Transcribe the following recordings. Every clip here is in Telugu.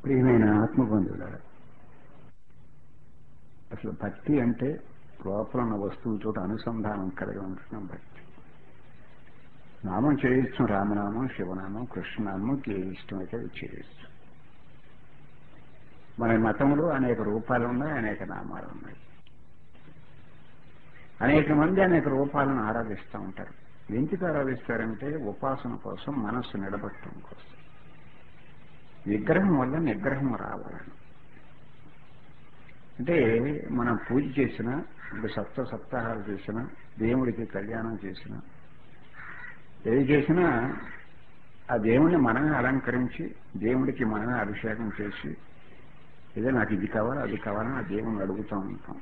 ప్రియమైన ఆత్మబంధువుల అసలు భక్తి అంటే లోపల ఉన్న వస్తువుతో అనుసంధానం కలిగి ఉంటున్నాం భక్తి నామం చేయొచ్చు రామనామం శివనామం కృష్ణనామం ఏ ఇష్టమైతే అది చేయొచ్చు మన మతంలో అనేక రూపాలు ఉన్నాయి అనేక నామాలు ఉన్నాయి అనేక మంది అనేక రూపాలను ఆరాధిస్తూ ఉంటారు ఎందుకు ఆరాధిస్తారంటే ఉపాసన కోసం మనస్సు నిలబెట్టడం కోసం విగ్రహం వల్ల నిగ్రహం రావాలని అంటే మనం పూజ చేసిన ఇప్పుడు సప్త సప్తాహాలు చేసిన దేవుడికి కళ్యాణం చేసిన ఏది చేసినా ఆ దేవుణ్ణి మనమే అలంకరించి దేవుడికి మనమే అభిషేకం చేసి ఏదో నాకు ఇది కావాలి అది కావాలని ఆ దేవుణ్ణి అడుగుతూ ఉంటాం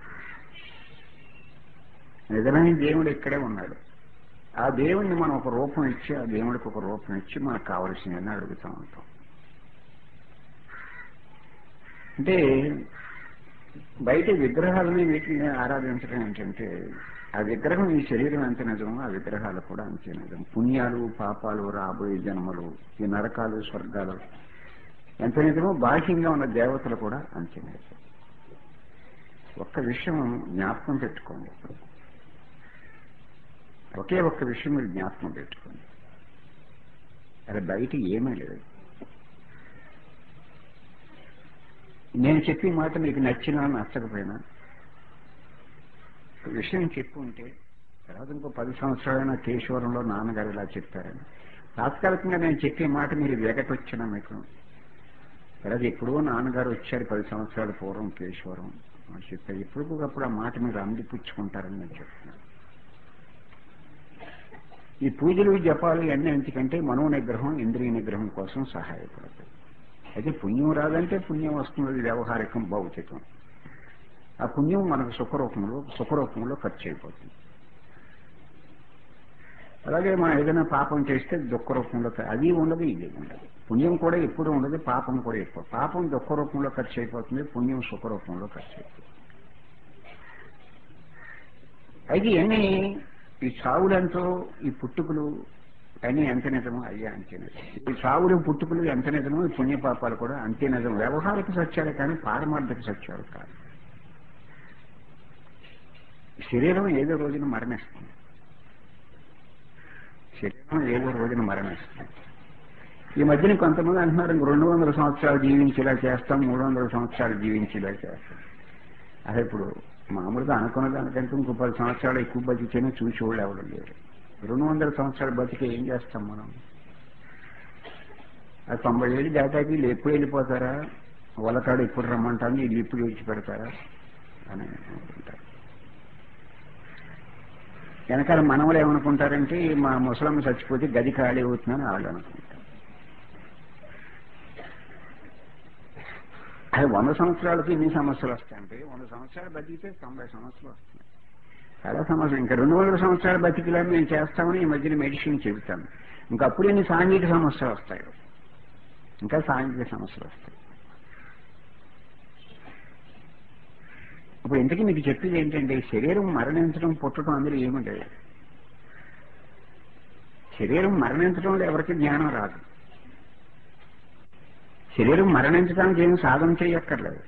నిజమైన దేవుడు ఇక్కడే ఉన్నాడు ఆ దేవుణ్ణి మనం ఒక రూపం ఇచ్చి ఆ దేవుడికి ఒక రూపం ఇచ్చి మనకు కావలసిందని అడుగుతూ ఉంటాం అంటే బయట విగ్రహాలని వీటిని ఆరాధించడం ఏంటంటే ఆ విగ్రహం ఈ శరీరం ఎంత నిజమో ఆ విగ్రహాలు కూడా అంతే నిజం పుణ్యాలు పాపాలు రాబోయే జన్మలు ఈ నరకాలు స్వర్గాలు ఎంత నిజమో బాహ్యంగా ఉన్న దేవతలు కూడా అంతే నిజం ఒక్క విషయం జ్ఞాపకం పెట్టుకోండి ఒకే ఒక్క విషయం మీరు జ్ఞాపకం పెట్టుకోండి అది బయట ఏమీ లేదు నేను చెప్పే మాట మీకు నచ్చినా నచ్చకపోయినా విషయం చెప్పు ఉంటే తర్వాత ఇంకో పది సంవత్సరాలైనా కేశవరంలో నాన్నగారు ఇలా చెప్పారని తాత్కాలికంగా నేను చెప్పే మాట మీరు వెగటొచ్చినా మీకు తర్వాత ఎప్పుడో నాన్నగారు వచ్చారు పది సంవత్సరాల పూర్వం కేశవరం అని చెప్పారు ఎప్పటికప్పుడు ఆ మాట మీరు అందిపుచ్చుకుంటారని నేను చెప్తున్నాను ఈ పూజలు జపాలు ఇవన్నీ ఎందుకంటే మనో నిగ్రహం ఇంద్రియ నిగ్రహం కోసం సహాయపడతాయి అయితే పుణ్యం రాదంటే పుణ్యం వస్తుంది వ్యవహారికం భౌతికం ఆ పుణ్యం మనకు సుఖరూపంలో సుఖరూపంలో ఖర్చు అయిపోతుంది అలాగే మనం ఏదైనా పాపం చేస్తే దుఃఖ రూపంలో అది ఉండదు ఇది ఉండదు పుణ్యం కూడా ఎప్పుడు ఉండదు పాపం కూడా ఎక్కువ పాపం దుఃఖ రూపంలో ఖర్చు అయిపోతుంది పుణ్యం సుఖ రూపంలో ఖర్చు అయిపోతుంది అయితే ఇవన్నీ ఈ చావులంతో ఈ పుట్టుకులు అన్నీ ఎంత నిజమో అయ్యా అంతే నిజం ఈ చావులు పుట్టుకులు ఎంత నిజమో ఈ పుణ్యపాపాలు కూడా అంతే నిజం వ్యవహారిక సత్యాలు కానీ పారమార్థిక సత్యాలు కాదు శరీరం ఏదో రోజున మరణిస్తుంది శరీరం ఏదో రోజున మరణిస్తుంది ఈ మధ్యన కొంతమంది అంటున్నారు రెండు వందల సంవత్సరాలు జీవించేలా చేస్తాం మూడు వందల సంవత్సరాలు జీవించేలా చేస్తాం అదే ఇప్పుడు మామూలుగా అనుకున్న దానికంటే ఇంకో పది సంవత్సరాలు ఎక్కువ బతికితేనే చూసి వాళ్ళు ఎవరు లేరు రెండు వందల సంవత్సరాలు బతికి ఏం చేస్తాం మనం అది తొంభై ఏళ్ళు దాటాకి వీళ్ళు ఎప్పుడు వెళ్ళిపోతారా వాళ్ళకాడు ఎప్పుడు రమ్మంటాను వీళ్ళు ఇప్పుడు విడిచిపెడతారా అని అనుకుంటారు వెనకాల మనవలు ఏమనుకుంటారంటే మా ముసలమ్మ చచ్చిపోతే గది ఖాళీ అవుతుందని వాళ్ళు అనుకుంటారు అది వంద సంవత్సరాలకి ఇన్ని సమస్యలు వస్తాయంటే వంద సంవత్సరాలు బతికితే తొంభై సంవత్సరాలు వస్తున్నాయి చాలా సమస్యలు ఇంకా రెండు వందల సంవత్సరాలు బతికిలా మేము చేస్తామని ఈ మధ్యన మెడిసిన్ చెబుతాను ఇంకా అప్పుడు ఇన్ని సాంఘిక సమస్యలు వస్తాయి ఇంకా సాంఘిక సమస్యలు వస్తాయి ఇప్పుడు ఇంతకీ మీకు చెప్పేది ఏంటంటే శరీరం మరణించడం పుట్టడం అందరూ ఏముండదు శరీరం మరణించడంలో ఎవరికి జ్ఞానం రాదు శరీరం మరణించడానికి ఏం సాధన చేయక్కర్లేదు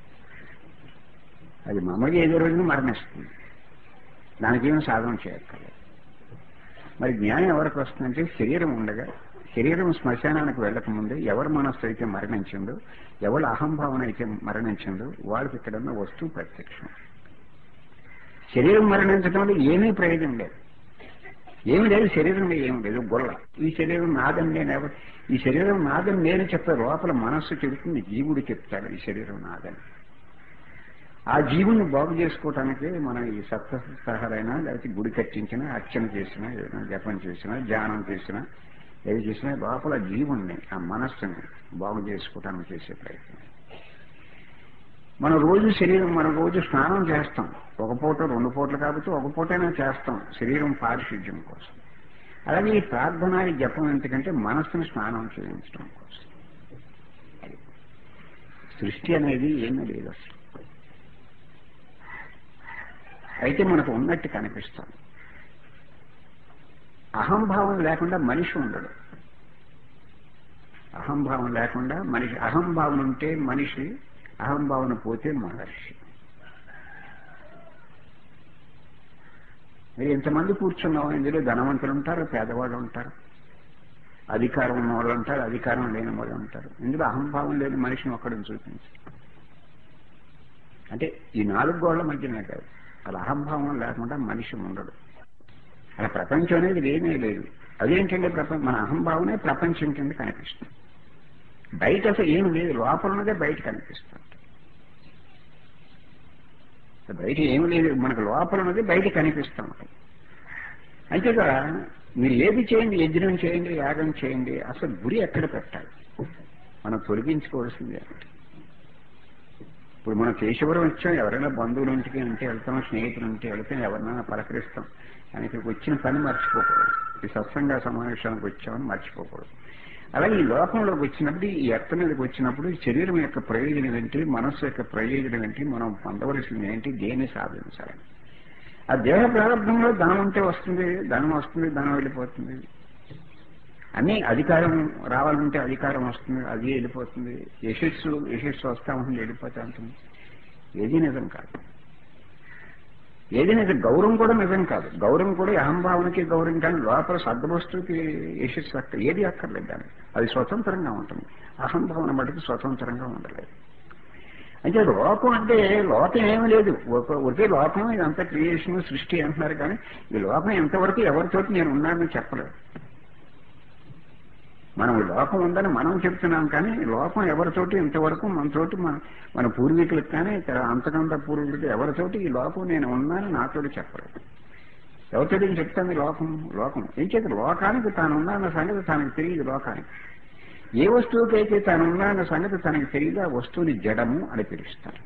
అది మామూలుగా ఏదో రోజున మరణిస్తుంది దానికి ఏం సాధన చేయక్కర్లేదు మరి జ్ఞానం ఎవరికి వస్తుందంటే శరీరం ఉండగా శరీరం శ్మశానానికి వెళ్ళకముందే ఎవరి మనస్సు అయితే మరణించిందో ఎవరి అహంభావన అయితే మరణించిందో వాళ్ళకి ఇక్కడ ఉన్న వస్తువు ప్రత్యక్షం శరీరం మరణించడం వల్ల ఏమీ ప్రయోజనం లేదు ఏమి లేదు శరీరంలో ఏమి లేదు గొల్ల ఈ శరీరం నాదని నేను ఎవరు ఈ శరీరం నాదని నేను చెప్పే లోపల మనస్సు చెబుతుంది జీవుడు చెప్తాడు ఈ శరీరం నాదని ఆ జీవుని బాగు చేసుకోవటానికి మనం ఈ సప్తసహారైనా లేకపోతే గుడి కట్టించినా అర్చన చేసినా ఏదైనా జపం చేసినా ధ్యానం చేసినా ఏది చేసినా లోపల జీవుణ్ణి ఆ మనస్సుని బాగు చేసుకోవటానికి చేసే ప్రయత్నం మనం రోజు శరీరం మనం రోజు స్నానం చేస్తాం ఒక పూట రెండు పూటలు కాబట్టి ఒక పూటైనా చేస్తాం శరీరం పారిశుద్ధ్యం కోసం అలాగే ఈ ప్రార్థన ఈ జపం ఎందుకంటే మనస్సును స్నానం చేయించడం కోసం సృష్టి అనేది ఏమీ లేదు అసలు అయితే మనకు ఉన్నట్టు కనిపిస్తాం అహంభావం లేకుండా మనిషి ఉండడు అహంభావం లేకుండా మనిషి అహంభావన ఉంటే మనిషి అహంభావన పోతే మహర్షి మీరు ఇంతమంది కూర్చున్నాం ఇందులో ధనవంతులు ఉంటారు పేదవాళ్ళు ఉంటారు అధికారం ఉన్న వాళ్ళు ఉంటారు అధికారం లేని వాళ్ళు ఉంటారు ఇందులో అహంభావం లేని మనిషిని ఒక్కడిని చూపించి అంటే ఈ నాలుగు గోళ్ల మధ్యనే కాదు అలా అహంభావం లేకుండా మనిషి ఉండడు అలా ప్రపంచం అనేది లేనే లేదు అదేంటంటే ప్రపంచం మన అహంభావనే ప్రపంచం కింద కనిపిస్తుంది బయట అసలు ఏం లేదు లోపల ఉన్నదే బయట కనిపిస్తుంది బయట ఏమి లేదు మనకు లోపల ఉన్నది బయట కనిపిస్తూ ఉంటుంది అంతేగా మీరు ఏది చేయండి యజ్ఞం చేయండి యాగం చేయండి అసలు గురి ఎక్కడ పెట్టాలి మనం తొలగించుకోవాల్సింది అంటే ఇప్పుడు మనం కేశవరం వచ్చాం ఎవరైనా బంధువుల ఇంటికి అంటే వెళ్తాం స్నేహితుల ఇంటికి వెళ్తే ఎవరినైనా పలకరిస్తాం కానీ ఇక్కడికి వచ్చిన పని మర్చిపోకూడదు ఈ సత్సంగ సమావేశానికి వచ్చామని మర్చిపోకూడదు అలాగే ఈ లోకంలోకి వచ్చినప్పుడు ఈ ఎత్త మీదకి వచ్చినప్పుడు ఈ శరీరం యొక్క ప్రయోజనం ఏంటి మనస్సు యొక్క ప్రయోజనం ఏంటి మనం పొందవలసింది ఏంటి దేన్ని సాధించాలి ఆ దేహ ప్రారంభంలో ధనం ఉంటే వస్తుంది ధనం వస్తుంది ధనం వెళ్ళిపోతుంది అన్ని అధికారం రావాలంటే అధికారం వస్తుంది అది వెళ్ళిపోతుంది యశస్సు యశస్సు వస్తా ఉంటుంది వెళ్ళిపోతా ఉంటుంది ఏది నిజం కాదు ఏది నిజం గౌరవం కూడా నిజం కాదు గౌరవం కూడా అహంభావనకి గౌరవం కానీ లోపల సద్వస్తుకి యశస్సు అక్క ఏది అక్కర్లేదు దాన్ని అది స్వతంత్రంగా ఉంటుంది అహంభావన మటుకు స్వతంత్రంగా ఉండలేదు అంటే లోకం అంటే లోకం ఏమీ లేదు ఒక- ఒకే లోకం ఇదంతా క్రియేషన్ సృష్టి అంటున్నారు కానీ ఈ లోకం ఎంతవరకు ఎవరితోటి నేను ఉన్నానని చెప్పలేదు మనం ఈ లోకం ఉందని మనం చెప్తున్నాం కానీ ఈ లోకం ఎవరితోటి ఇంతవరకు మనతోటి మన మన పూర్వీకులకు కానీ ఇతర అంతకంత పూర్వీకులకి ఎవరితోటి ఈ లోకం నేను ఉన్నానని నాతోటి చెప్పలేదు ఎవరితోటి నేను చెప్తాను ఈ లోకం లోకం ఏం చేత లోకానికి తాను ఉన్నాన్న సంగతి తనకు తెలియదు లోకానికి ఏ వస్తువుకైతే తాను ఉన్నాన్న సంగతి తనకు తెలియదు ఆ వస్తువుని జడము అని పిలుస్తారు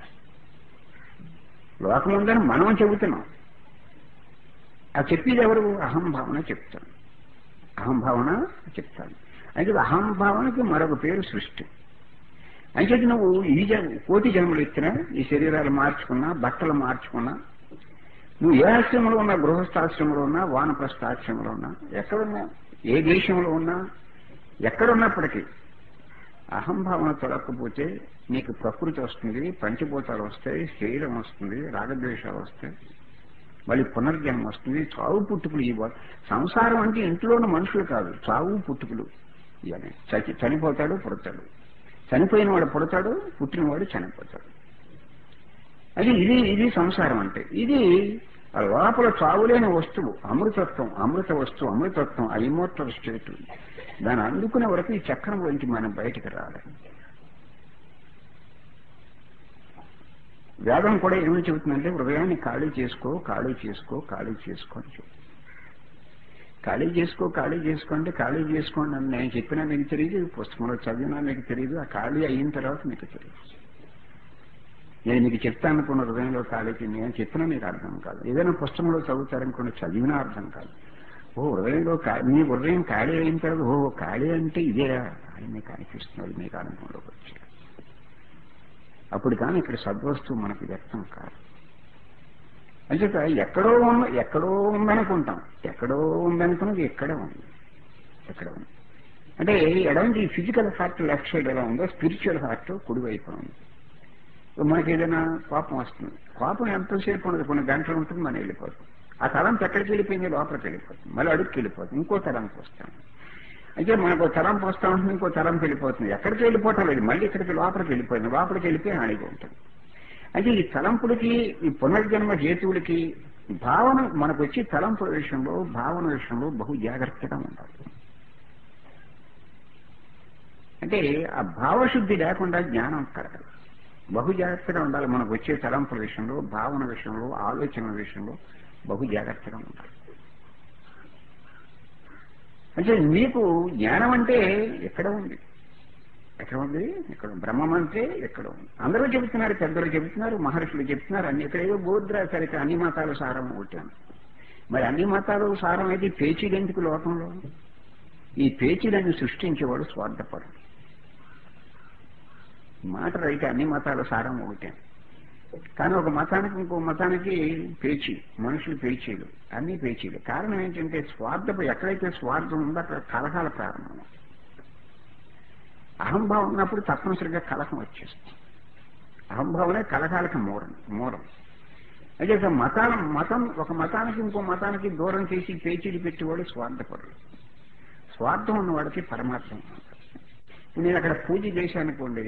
లోకం ఉందని మనం చెబుతున్నాం ఆ చెప్పేది ఎవరు అహంభావన చెప్తాను అహంభావన చెప్తాను అయితే అహంభావనకి మరొక పేరు సృష్టి అయితే నువ్వు ఈ జన్మ కోటి జన్మలు ఇచ్చినా ఈ శరీరాలు మార్చుకున్నా బట్టలు మార్చుకున్నా నువ్వు ఏ ఆశ్రమంలో ఉన్నా గృహస్థాశ్రమంలో ఉన్నా వానప్రస్థాశ్రమంలో ఉన్నా ఎక్కడున్నా ఏ దేశంలో ఉన్నా ఎక్కడున్నప్పటికీ అహంభావన తొలగకపోతే నీకు ప్రకృతి వస్తుంది పంచభూతాలు వస్తాయి శరీరం వస్తుంది రాగద్వేషాలు వస్తాయి మళ్ళీ పునర్జన్మ వస్తుంది చావు పుట్టుకులు ఈ సంసారం అంటే ఇంట్లో ఉన్న మనుషులు కాదు చావు పుట్టుకులు ఇవన్నీ చచ్చి చనిపోతాడు పుడతాడు చనిపోయిన వాడు పుడతాడు పుట్టినవాడు చనిపోతాడు అది ఇది ఇది సంసారం అంటే ఇది ఆ లోపల చావులేని వస్తువు అమృతత్వం అమృత వస్తువు అమృతత్వం ఆ ఇమోర్టల్ స్టేట్ దాన్ని అందుకునే వరకు ఈ చక్రం గురించి మనం బయటికి రావాలి వేదం కూడా ఏమని చెబుతుందంటే హృదయాన్ని ఖాళీ చేసుకో ఖాళీ చేసుకో ఖాళీ చేసుకో అని చెబుతుంది ఖాళీ చేసుకో ఖాళీ చేసుకో అంటే ఖాళీ చేసుకోండి అని నేను చెప్పినా మీకు తెలియదు పుస్తకంలో చదివినా మీకు తెలియదు ఆ ఖాళీ అయిన తర్వాత మీకు తెలియదు నేను మీకు చెప్తాను అనుకున్న హృదయంలో ఖాళీకి నేను చెప్పినా మీకు అర్థం కాదు ఏదైనా పుస్తకంలో చదువుతారనుకున్న చదివినా అర్థం కాదు ఓ హృదయంలో ఖా- మీ హృదయం ఖాళీ అయిన తర్వాత ఓ ఖాళీ అంటే ఇదే అని మీకు అనిపిస్తున్నది మీకు అనుభవంలోకి వచ్చి అప్పుడు కానీ ఇక్కడ సద్వస్తువు మనకు వ్యక్తం కాదు అంచేత ఎక్కడో ఉన్న ఎక్కడో ఉందనుకుంటాం ఎక్కడో ఉందనుకున్నది ఎక్కడే ఉంది ఎక్కడ ఉంది అంటే ఎడమంటి ఫిజికల్ హార్ట్ లెఫ్ట్ సైడ్ ఎలా ఉందో స్పిరిచువల్ హార్ట్ కుడివైపు ఉంది మనకి ఏదైనా కోపం వస్తుంది కోపం ఎంతసేపు ఉండదు కొన్ని గంటలు ఉంటుంది మనం వెళ్ళిపోతుంది ఆ తలంపు ఎక్కడికి వెళ్ళిపోయింది లోపలికి వెళ్ళిపోతుంది మళ్ళీ అడుగుకి వెళ్ళిపోతుంది ఇంకో తలంపు వస్తాం అయితే మనకు తలంపు వస్తా ఉంటుంది ఇంకో తలంపు వెళ్ళిపోతుంది ఎక్కడికి వెళ్ళిపోవటం లేదు మళ్ళీ ఇక్కడికి లోపలికి వెళ్ళిపోయింది లోపలికి వెళ్ళిపోయి అడిగి ఉంటుంది అయితే ఈ తలంపులకి ఈ పునర్జన్మ హేతువులకి భావన మనకు వచ్చి తలంపుల విషయంలో భావన విషయంలో బహు జాగ్రత్తగా ఉండాలి అంటే ఆ భావశుద్ధి లేకుండా జ్ఞానం కలగదు బహు జాగ్రత్తగా ఉండాలి మనకు వచ్చే తలంపుల విషయంలో భావన విషయంలో ఆలోచనల విషయంలో బహు జాగ్రత్తగా ఉండాలి అంటే మీకు జ్ఞానం అంటే ఎక్కడ ఉంది ఎక్కడ ఉంది ఎక్కడ ఉంది? బ్రహ్మం అంటే ఎక్కడ ఉంది అందరూ చెబుతున్నారు పెద్దలు చెబుతున్నారు మహర్షులు చెప్తున్నారు అన్ని ఇక్కడ ఏదో బోధ రాశారు ఇక్కడ అన్ని మతాల సారం ఒకటాను మరి అన్ని మతాలు సారం అయితే పేచీలు ఎందుకు లోకంలో ఈ పేచీలను సృష్టించేవాడు స్వార్థపరుడు మాట రైతే అన్ని మతాల సారం ఒకటే కానీ ఒక మతానికి ఇంకో మతానికి పేచీ మనుషులు పేచీలు అన్ని పేచీలు కారణం ఏంటంటే స్వార్థపు ఎక్కడైతే స్వార్థం ఉందో అక్కడ కలహాల ప్రారంభం అహంభావం ఉన్నప్పుడు తప్పనిసరిగా కలకం వచ్చేస్తుంది అహంభావనే కలకాలకి మూలం మూలం అయితే ఇక మతాల మతం ఒక మతానికి ఇంకో మతానికి దూరం చేసి పేచీలు పెట్టేవాడు స్వార్థపరుడు స్వార్థం ఉన్నవాడికి పరమార్థం నేను అక్కడ పూజ చేశానుకోండి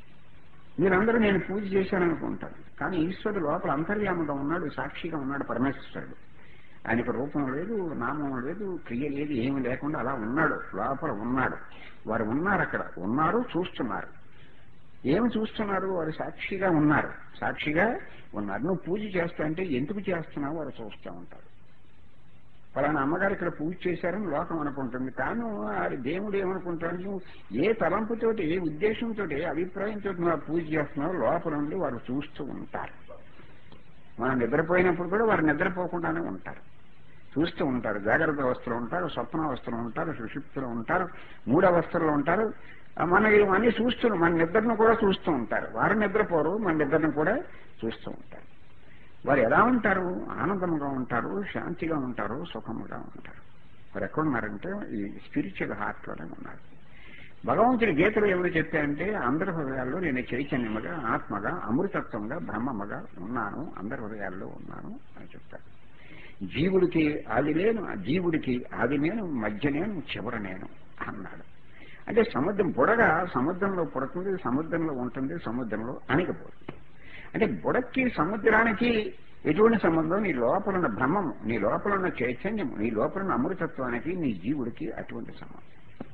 మీరందరూ నేను పూజ చేశాననుకుంటాను కానీ ఈశ్వరుడు లోపల అంతర్యామంగా ఉన్నాడు సాక్షిగా ఉన్నాడు పరమేశ్వరుడు ఆయనకు రూపం లేదు నామం లేదు క్రియ లేదు ఏమి లేకుండా అలా ఉన్నాడు లోపల ఉన్నాడు వారు ఉన్నారు అక్కడ ఉన్నారు చూస్తున్నారు ఏమి చూస్తున్నారు వారు సాక్షిగా ఉన్నారు సాక్షిగా ఉన్నారు నువ్వు పూజ చేస్తా అంటే ఎందుకు చేస్తున్నావు వారు చూస్తూ ఉంటారు ఫలానా అమ్మగారు ఇక్కడ పూజ చేశారని లోకం అనుకుంటుంది కానీ ఆ దేవుడు ఏమనుకుంటాడు నువ్వు ఏ తలంపుతోటి ఏ ఉద్దేశంతో ఏ అభిప్రాయంతో నువ్వు ఆ పూజ చేస్తున్నావు లోపల నుండి వారు చూస్తూ ఉంటారు మనం నిద్రపోయినప్పుడు కూడా వారు నిద్రపోకుండానే ఉంటారు చూస్తూ ఉంటారు జాగ్రత్త అవస్థలో ఉంటారు స్వప్న అవస్థలో ఉంటారు సుషుప్తిలో ఉంటారు మూడు అవస్థల్లో ఉంటారు మన అన్ని చూస్తున్నాం మన నిద్రను కూడా చూస్తూ ఉంటారు వారు నిద్రపోరు మన నిద్రను కూడా చూస్తూ ఉంటారు వారు ఎలా ఉంటారు ఆనందంగా ఉంటారు శాంతిగా ఉంటారు సుఖముగా ఉంటారు వారు ఎక్కడున్నారంటే ఈ స్పిరిచువల్ హార్ట్లోనే ఉన్నారు భగవంతుడి గీతలు ఎవరు చెప్పారంటే అందరి హృదయాల్లో నేను చైతన్యముగా ఆత్మగా అమృతత్వంగా బ్రహ్మముగా ఉన్నాను అందరి హృదయాల్లో ఉన్నాను అని చెప్తారు జీవుడికి ఆది లేను జీవుడికి ఆది నేను మధ్య నేను చివర నేను అన్నాడు అంటే సముద్రం బుడగ సముద్రంలో పుడుతుంది సముద్రంలో ఉంటుంది సముద్రంలో అణిగిపోతుంది అంటే బుడక్కి సముద్రానికి ఎటువంటి సంబంధం నీ లోపల ఉన్న బ్రహ్మము నీ లోపల ఉన్న చైతన్యము నీ లోపల ఉన్న అమృతత్వానికి నీ జీవుడికి అటువంటి సంబంధం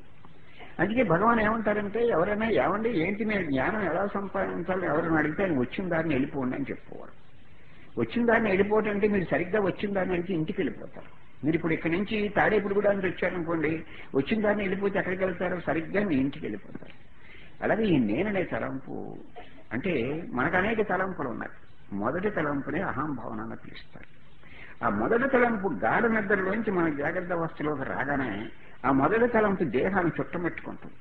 అందుకే భగవాన్ ఏమంటారంటే ఎవరైనా ఏమండి ఏంటి నేను జ్ఞానం ఎలా సంపాదించాలి ఎవరైనా అడిగితే ఆయన వచ్చిన దారిని వెళ్ళిపోండి అని చెప్పుకోవాలి వచ్చిన దారిని వెళ్ళిపోవటం అంటే మీరు సరిగ్గా వచ్చిన దారిని వెళ్తే ఇంటికి వెళ్ళిపోతారు మీరు ఇప్పుడు ఇక్కడి నుంచి తాడేపుడు కూడా అని వచ్చారనుకోండి వచ్చిన దారిని వెళ్ళిపోతే ఎక్కడికి వెళ్తారు సరిగ్గా మీ ఇంటికి వెళ్ళిపోతారు అలాగే ఈ నేననే తలంపు అంటే మనకు అనేక తలంపులు ఉన్నాయి మొదటి తలంపునే అహంభావన అని పిలుస్తారు ఆ మొదటి తలంపు గాఢ నిద్రలోంచి మన జాగ్రత్త అవస్థలోకి రాగానే ఆ మొదటి తలంపు దేహాన్ని చుట్టమెట్టుకుంటుంది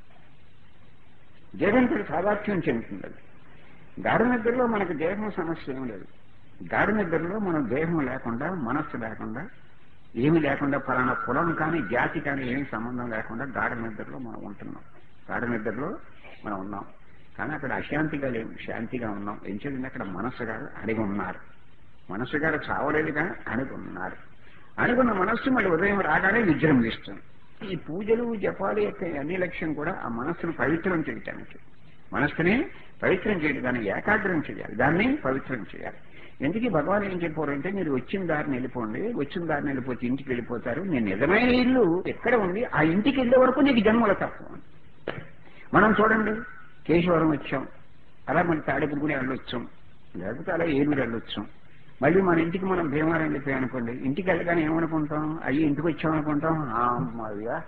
దేహంతో సాదార్థ్యం చెందుతుంది అది గాఢ నిద్రలో మనకు దేహం సమస్య ఏం లేదు గాఢ నిద్రలో మనం దేహం లేకుండా మనస్సు లేకుండా ఏమి లేకుండా ఫలానా కులం కానీ జాతి కానీ ఏమి సంబంధం లేకుండా గాఢ నిద్రలో మనం ఉంటున్నాం గాఢ నిద్రలో మనం ఉన్నాం కానీ అక్కడ అశాంతిగా లేవు శాంతిగా ఉన్నాం ఏం చేసింది అక్కడ మనస్సు గారు అడిగి ఉన్నారు మనస్సు గారు చావలేదుగా అణిగి ఉన్నారు అణిగున్న మనస్సు మళ్ళీ ఉదయం రాగానే విజృంభిస్తుంది ఈ పూజలు జపాలు యొక్క అన్ని లక్ష్యం కూడా ఆ మనస్సును పవిత్రం చేయటానికి మనస్సుని పవిత్రం చేయడం దాన్ని ఏకాగ్రం చేయాలి దాన్ని పవిత్రం చేయాలి ఎందుకు భగవాన్ ఏం చెప్పారంటే మీరు వచ్చిన దారిని వెళ్ళిపోండి వచ్చిన దారిని వెళ్ళిపోతే ఇంటికి వెళ్ళిపోతారు నేను నిజమైన ఇల్లు ఎక్కడ ఉంది ఆ ఇంటికి వెళ్ళే వరకు నీకు జన్మల తత్వం మనం చూడండి కేశవరం వచ్చాం అలా మన తాడేపురుగుని వెళ్ళొచ్చాం లేకపోతే అలా ఏలూరు వెళ్ళొచ్చాం మళ్ళీ మన ఇంటికి మనం భీమవరం వెళ్ళిపోయాం అనుకోండి ఇంటికి వెళ్ళగానే ఏమనుకుంటాం అయ్యి ఇంటికి వచ్చామనుకుంటాం అమ్మయ్యా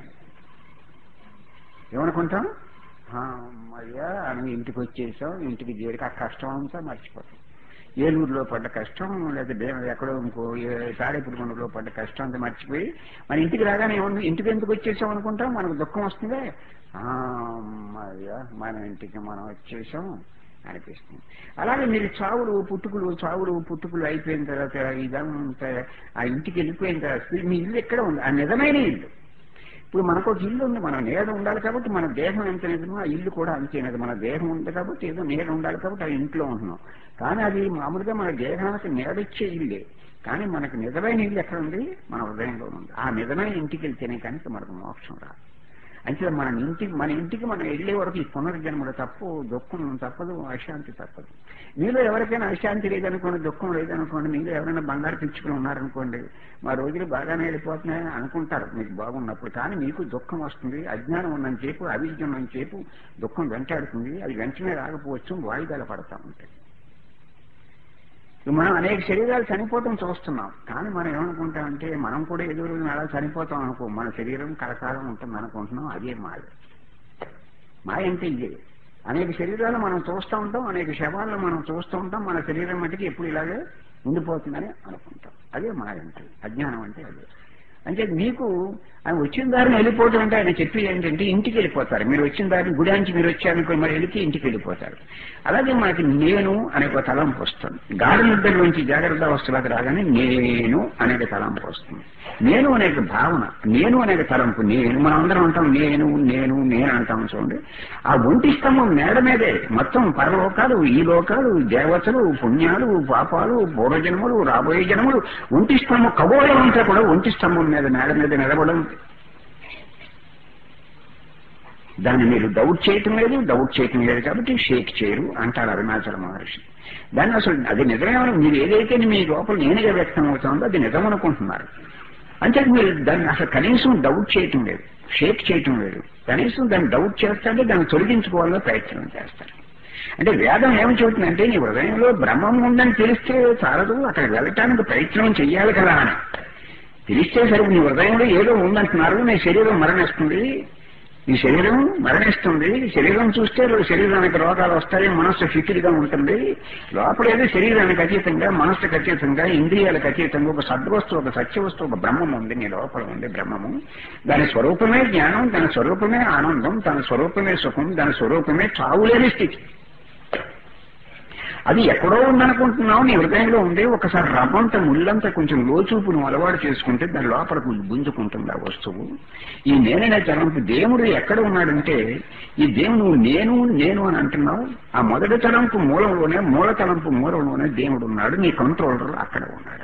ఏమనుకుంటాం అమ్మయ్యా అని ఇంటికి వచ్చేసాం ఇంటికి చేరిక ఆ కష్టం అంతా మర్చిపోతాం ఏలూరులో పడ్డ కష్టం లేదా భీమ ఎక్కడో ఇంకో తాడేపురుగుండలో పడ్డ కష్టం అంతా మర్చిపోయి మన ఇంటికి రాగానే ఏమన్నా ఇంటికి ఎందుకు వచ్చేసాం అనుకుంటాం మనకు దుఃఖం వస్తుందే అమ్మయ్యా మన ఇంటికి మనం వచ్చేసాం అనిపిస్తుంది అలాగే మీరు చావులు పుట్టుకులు చావులు పుట్టుకులు అయిపోయిన తర్వాత ఇదంతా ఆ ఇంటికి వెళ్ళిపోయిన తర్వాత మీ ఇల్లు ఎక్కడ ఉంది ఆ నిజమైన ఇల్లు ఇప్పుడు మనకు ఒక ఇల్లు ఉంది మన నీడ ఉండాలి కాబట్టి మన దేహం ఎంత నిజమో ఆ ఇల్లు కూడా అంతే నిజం మన దేహం ఉంది కాబట్టి ఏదో నీడ ఉండాలి కాబట్టి ఆ ఇంట్లో ఉంటున్నాం కానీ అది మామూలుగా మన దేహానికి నీడొచ్చే ఇల్లే కానీ మనకు నిజమైన ఇల్లు ఎక్కడ ఉంది మన హృదయంలో ఉంది ఆ నిజమైన ఇంటికి వెళ్తేనే కనుక మనకు మోక్షం రాదు అంటే మన ఇంటికి మన ఇంటికి మనం వెళ్ళే వరకు ఈ పునర్జన్మలు తప్పు దుఃఖం తప్పదు అశాంతి తప్పదు మీలో ఎవరికైనా అశాంతి లేదనుకోండి దుఃఖం లేదనుకోండి మీలో ఎవరైనా బంగారు పిచ్చుకుని ఉన్నారనుకోండి మా రోజులు బాగానే వెళ్ళిపోతున్నాయని అనుకుంటారు మీకు బాగున్నప్పుడు కానీ మీకు దుఃఖం వస్తుంది అజ్ఞానం ఉన్నంత సేపు అవిద్య ఉన్నంత సేపు దుఃఖం వెంటాడుతుంది అది వెంటనే రాకపోవచ్చు వాయిదాలు పడతా ఉంటాయి మనం అనేక శరీరాలు చనిపోవటం చూస్తున్నాం కానీ మనం ఏమనుకుంటామంటే మనం కూడా ఏదో రోజు అలా చనిపోతాం అనుకో మన శరీరం కలకాలం ఉంటుంది అనుకుంటున్నాం అదే మాయ మాయ అంటే ఇదే అనేక శరీరాలు మనం చూస్తూ ఉంటాం అనేక శవాలను మనం చూస్తూ ఉంటాం మన శరీరం మటుకు ఎప్పుడు ఇలాగే ఉండిపోతుందని అనుకుంటాం అదే మాయ అంటే అజ్ఞానం అంటే అదే అంటే మీకు ఆయన వచ్చిన దారిని వెళ్ళిపోవటం అంటే ఆయన చెప్పేది ఏంటంటే ఇంటికి వెళ్ళిపోతారు మీరు వచ్చిన దారిని గుడానికి మీరు వచ్చారనుకో మరి వెళితే ఇంటికి వెళ్ళిపోతారు అలాగే మనకి నేను అనే ఒక తలంపు వస్తుంది గాఢ నిద్ర నుంచి జాగ్రత్త అవస్థలకు రాగానే నేను అనే తలంపు వస్తుంది నేను అనే భావన నేను అనే తలంపు నేను మనం అందరం అంటాం నేను నేను నేను అంటాం చూడండి ఆ ఒంటి స్తంభం మేడ మీదే మొత్తం పరలోకాలు ఈ లోకాలు దేవతలు పుణ్యాలు పాపాలు పూర్వజన్మలు రాబోయే జన్మలు ఒంటి స్తంభం ఖగోళం అంతా కూడా ఒంటి స్తంభం మీద మేడ మీద నిలబడం దాన్ని మీరు డౌట్ చేయటం లేదు డౌట్ చేయటం లేదు కాబట్టి షేక్ చేయరు అంటారు అరుణాచల మహర్షి దాన్ని అసలు అది నిజమేమని మీరు ఏదైతే మీ లోపల నేనుగా వ్యక్తం అవుతుందో అది నిజం అనుకుంటున్నారు అంటే మీరు దాన్ని అసలు కనీసం డౌట్ చేయటం లేదు షేక్ చేయటం లేదు కనీసం దాన్ని డౌట్ చేస్తాంటే దాన్ని తొలగించుకోవాలని ప్రయత్నం చేస్తారు అంటే వేదం ఏమి చెబుతుందంటే నీ హృదయంలో బ్రహ్మం ఉందని తెలిస్తే చాలదు అక్కడ వెళ్ళటానికి ప్రయత్నం చెయ్యాలి కదా అని తెలిస్తే సరే నీ హృదయంలో ఏదో ఉందంటున్నారు నీ శరీరం మరణిస్తుంది ఈ శరీరం మరణిస్తుంది శరీరం చూస్తే శరీరానికి రోగాలు వస్తాయి మనస్సు ఫిక్కిరిగా ఉంటుంది లోపలేదో శరీరానికి అతీతంగా మనస్సుకు అతీతంగా ఇంద్రియాలకు అతీతంగా ఒక సద్వస్తువు ఒక సత్యవస్తువు ఒక బ్రహ్మం ఉంది నీ లోపల ఉంది బ్రహ్మము దాని స్వరూపమే జ్ఞానం దాని స్వరూపమే ఆనందం దాని స్వరూపమే సుఖం దాని స్వరూపమే చావులేని స్థితి అది ఎక్కడో ఉందనుకుంటున్నావు నీ హృదయంలో ఉండే ఒకసారి రవ్వంత ముళ్ళంతా కొంచెం లోచూపు నువ్వు అలవాటు చేసుకుంటే దాని లోపలకు గుంజుకుంటుంది ఆ వస్తువు ఈ నేననే తలంపు దేవుడు ఎక్కడ ఉన్నాడంటే ఈ దేవుడు నువ్వు నేను నేను అని అంటున్నావు ఆ మొదటి తలంపు మూలంలోనే మూల తలంపు మూలంలోనే దేవుడు ఉన్నాడు నీ కంట్రోలర్ అక్కడ ఉన్నాడు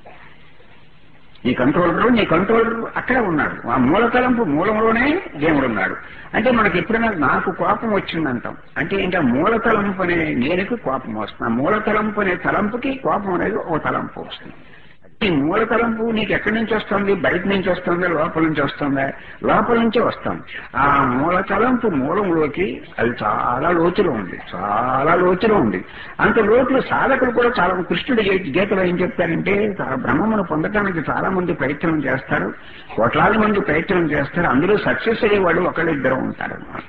నీ కంట్రోలర్ నీ కంట్రోలర్ అక్కడే ఉన్నాడు ఆ మూల తలంపు మూలంలోనే దేవుడు ఉన్నాడు అంటే మనకి ఎప్పుడైనా నాకు కోపం వచ్చిందంటాం అంటే ఏంటి ఆ మూల తలంపు అనే నేనుకి కోపం వస్తుంది ఆ మూల తలంపు అనే తలంపుకి కోపం అనేది ఒక తలంపు వస్తుంది ఈ మూల తలంపు నీకు ఎక్కడి నుంచి వస్తుంది బయట నుంచి వస్తుందా లోపల నుంచి వస్తుందా లోపల నుంచే వస్తుంది ఆ మూల తలంపు మూలంలోకి అది చాలా లోతులో ఉంది చాలా లోతులో ఉంది అంత లోతులు సాధకులు కూడా చాలా కృష్ణుడి గీతలో ఏం చెప్తారంటే బ్రహ్మమును పొందటానికి చాలా మంది ప్రయత్నం చేస్తారు కోట్లాది మంది ప్రయత్నం చేస్తారు అందులో సక్సెస్ అయ్యే వాళ్ళు ఒకళ్ళిద్దరు ఉంటారు అన్నమాట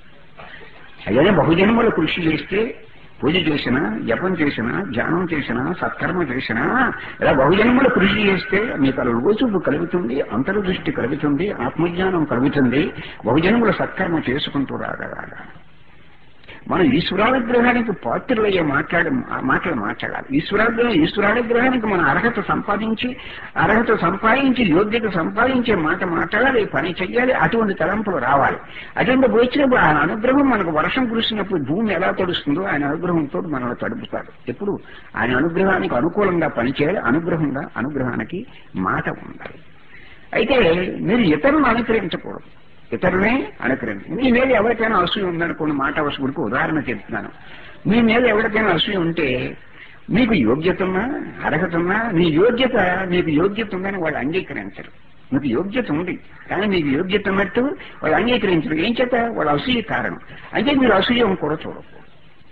అదే బహుజన్మలు కృషి చేస్తే పూజ చేసినా జపం చేసినా ధ్యానం చేసినా సత్కర్మ చేసినా ఇలా బహుజన్మలు కృషి చేస్తే మీకు అలా లోచూపు కలుగుతుంది అంతర్దృష్టి కలుగుతుంది ఆత్మజ్ఞానం కలుగుతుంది బహుజన్ముల సత్కర్మ చేసుకుంటూ రాగలగా మనం ఈశ్వరానుగ్రహానికి పాత్రలయ్యే మాట్లాడే మాటలు మాట్లాడాలి ఈశ్వరాగ్రహం ఈశ్వరానుగ్రహానికి మన అర్హత సంపాదించి అర్హత సంపాదించి యోగ్యత సంపాదించే మాట మాట్లాడాలి పని చెయ్యాలి అటువంటి తలంపులు రావాలి అటువంటి వచ్చినప్పుడు ఆయన అనుగ్రహం మనకు వర్షం కురిసినప్పుడు భూమి ఎలా తడుస్తుందో ఆయన అనుగ్రహంతో మనల్ని తడుపుతాడు ఎప్పుడు ఆయన అనుగ్రహానికి అనుకూలంగా పనిచేయాలి అనుగ్రహంగా అనుగ్రహానికి మాట ఉండాలి అయితే మీరు ఇతరులను అనుకరించకూడదు ఇతరులే అనుకరించు మీ మీద ఎవరికైనా అసూయ ఉందనుకోండి మాట అవసరానికి ఉదాహరణ చెప్తున్నాను మీ మీద ఎవరికైనా అసూయ ఉంటే మీకు యోగ్యత ఉన్నా అర్హత ఉన్నా మీ యోగ్యత మీకు యోగ్యత ఉందని వాళ్ళు అంగీకరించరు మీకు యోగ్యత ఉంది కానీ మీకు యోగ్యత ఉన్నట్టు వాళ్ళు అంగీకరించరు ఏం చేత వాళ్ళు అసూయ కారణం అంటే మీరు అసూయం కూడా చూడకూడదు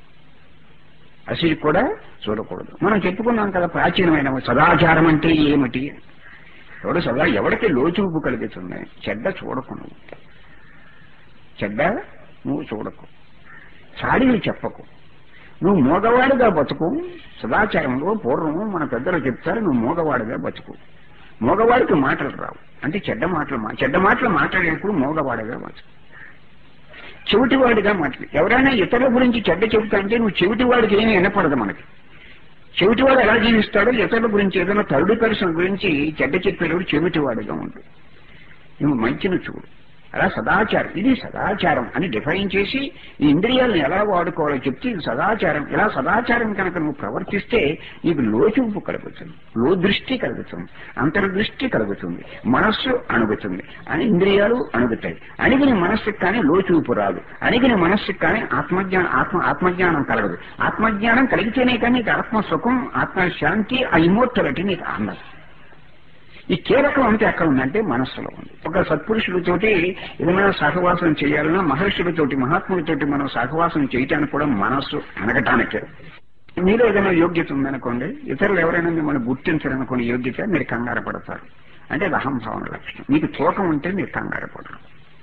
అసూయ కూడా చూడకూడదు మనం చెప్పుకున్నాం కదా ప్రాచీనమైన సదాచారం అంటే ఏమిటి ఎవడు సదా ఎవరికి లోచూపు కలుగుతుంది చెడ్డ చూడకు నువ్వు చెడ్డ నువ్వు చూడకు చాడీలు చెప్పకు నువ్వు మోగవాడిగా బతుకు సదాచారంలో పూర్వం మన పెద్దలు చెప్తారు నువ్వు మోగవాడిగా బతుకు మోగవాడికి మాటలు రావు అంటే చెడ్డ మాటలు చెడ్డ మాటలు మాట్లాడేప్పుడు మోగవాడిగా బతుకు చెవిటివాడిగా మాటలు ఎవరైనా ఇతరుల గురించి చెడ్డ చెబుతా అంటే నువ్వు చెవిటివాడికి ఏమీ వినపడదు మనకి చెవిటివాడు ఎలా జీవిస్తాడో ఇతరుల గురించి ఏదైనా థర్డ్ పర్సన్ గురించి చెడ్డ చెప్పేవాడు చెవిటివాడుగా ఉండు నువ్వు మంచిని చూడు అలా సదాచారం ఇది సదాచారం అని డిఫైన్ చేసి ఈ ఇంద్రియాలను ఎలా వాడుకోవాలో చెప్తే ఇది సదాచారం ఇలా సదాచారం కనుక నువ్వు ప్రవర్తిస్తే నీకు లోచూపు కలుగుతుంది లో దృష్టి కలుగుతుంది అంతర్దృష్టి కలుగుతుంది మనస్సు అణుగుతుంది అని ఇంద్రియాలు అణుగుతాయి అణిగిన మనస్సుకి కానీ లోచూపు రాదు అణిగిన మనస్సుకి కానీ ఆత్మజ్ఞానం ఆత్మ ఆత్మజ్ఞానం కలగదు ఆత్మజ్ఞానం కలిగితేనే కానీ నీకు ఆత్మసుఖం ఆత్మశాంతి ఆ ఇమోర్టలిటీ నీకు అందదు ఈ కీలకం అంతే ఎక్కడ ఉందంటే మనస్సులో ఉంది ఒక సత్పురుషులతోటి ఏదైనా సహవాసం చేయాలన్నా మహర్షులతోటి మహాత్ములతోటి మనం సహవాసం చేయటానికి కూడా మనస్సు అనగటానికే మీలో ఏదైనా యోగ్యత ఉందనుకోండి ఇతరులు ఎవరైనా మిమ్మల్ని గుర్తించారనుకోండి యోగ్యత మీరు కంగారు పడతారు అంటే అది అహంభావన లక్షణం మీకు తూకం ఉంటే మీరు కంగారు పడరు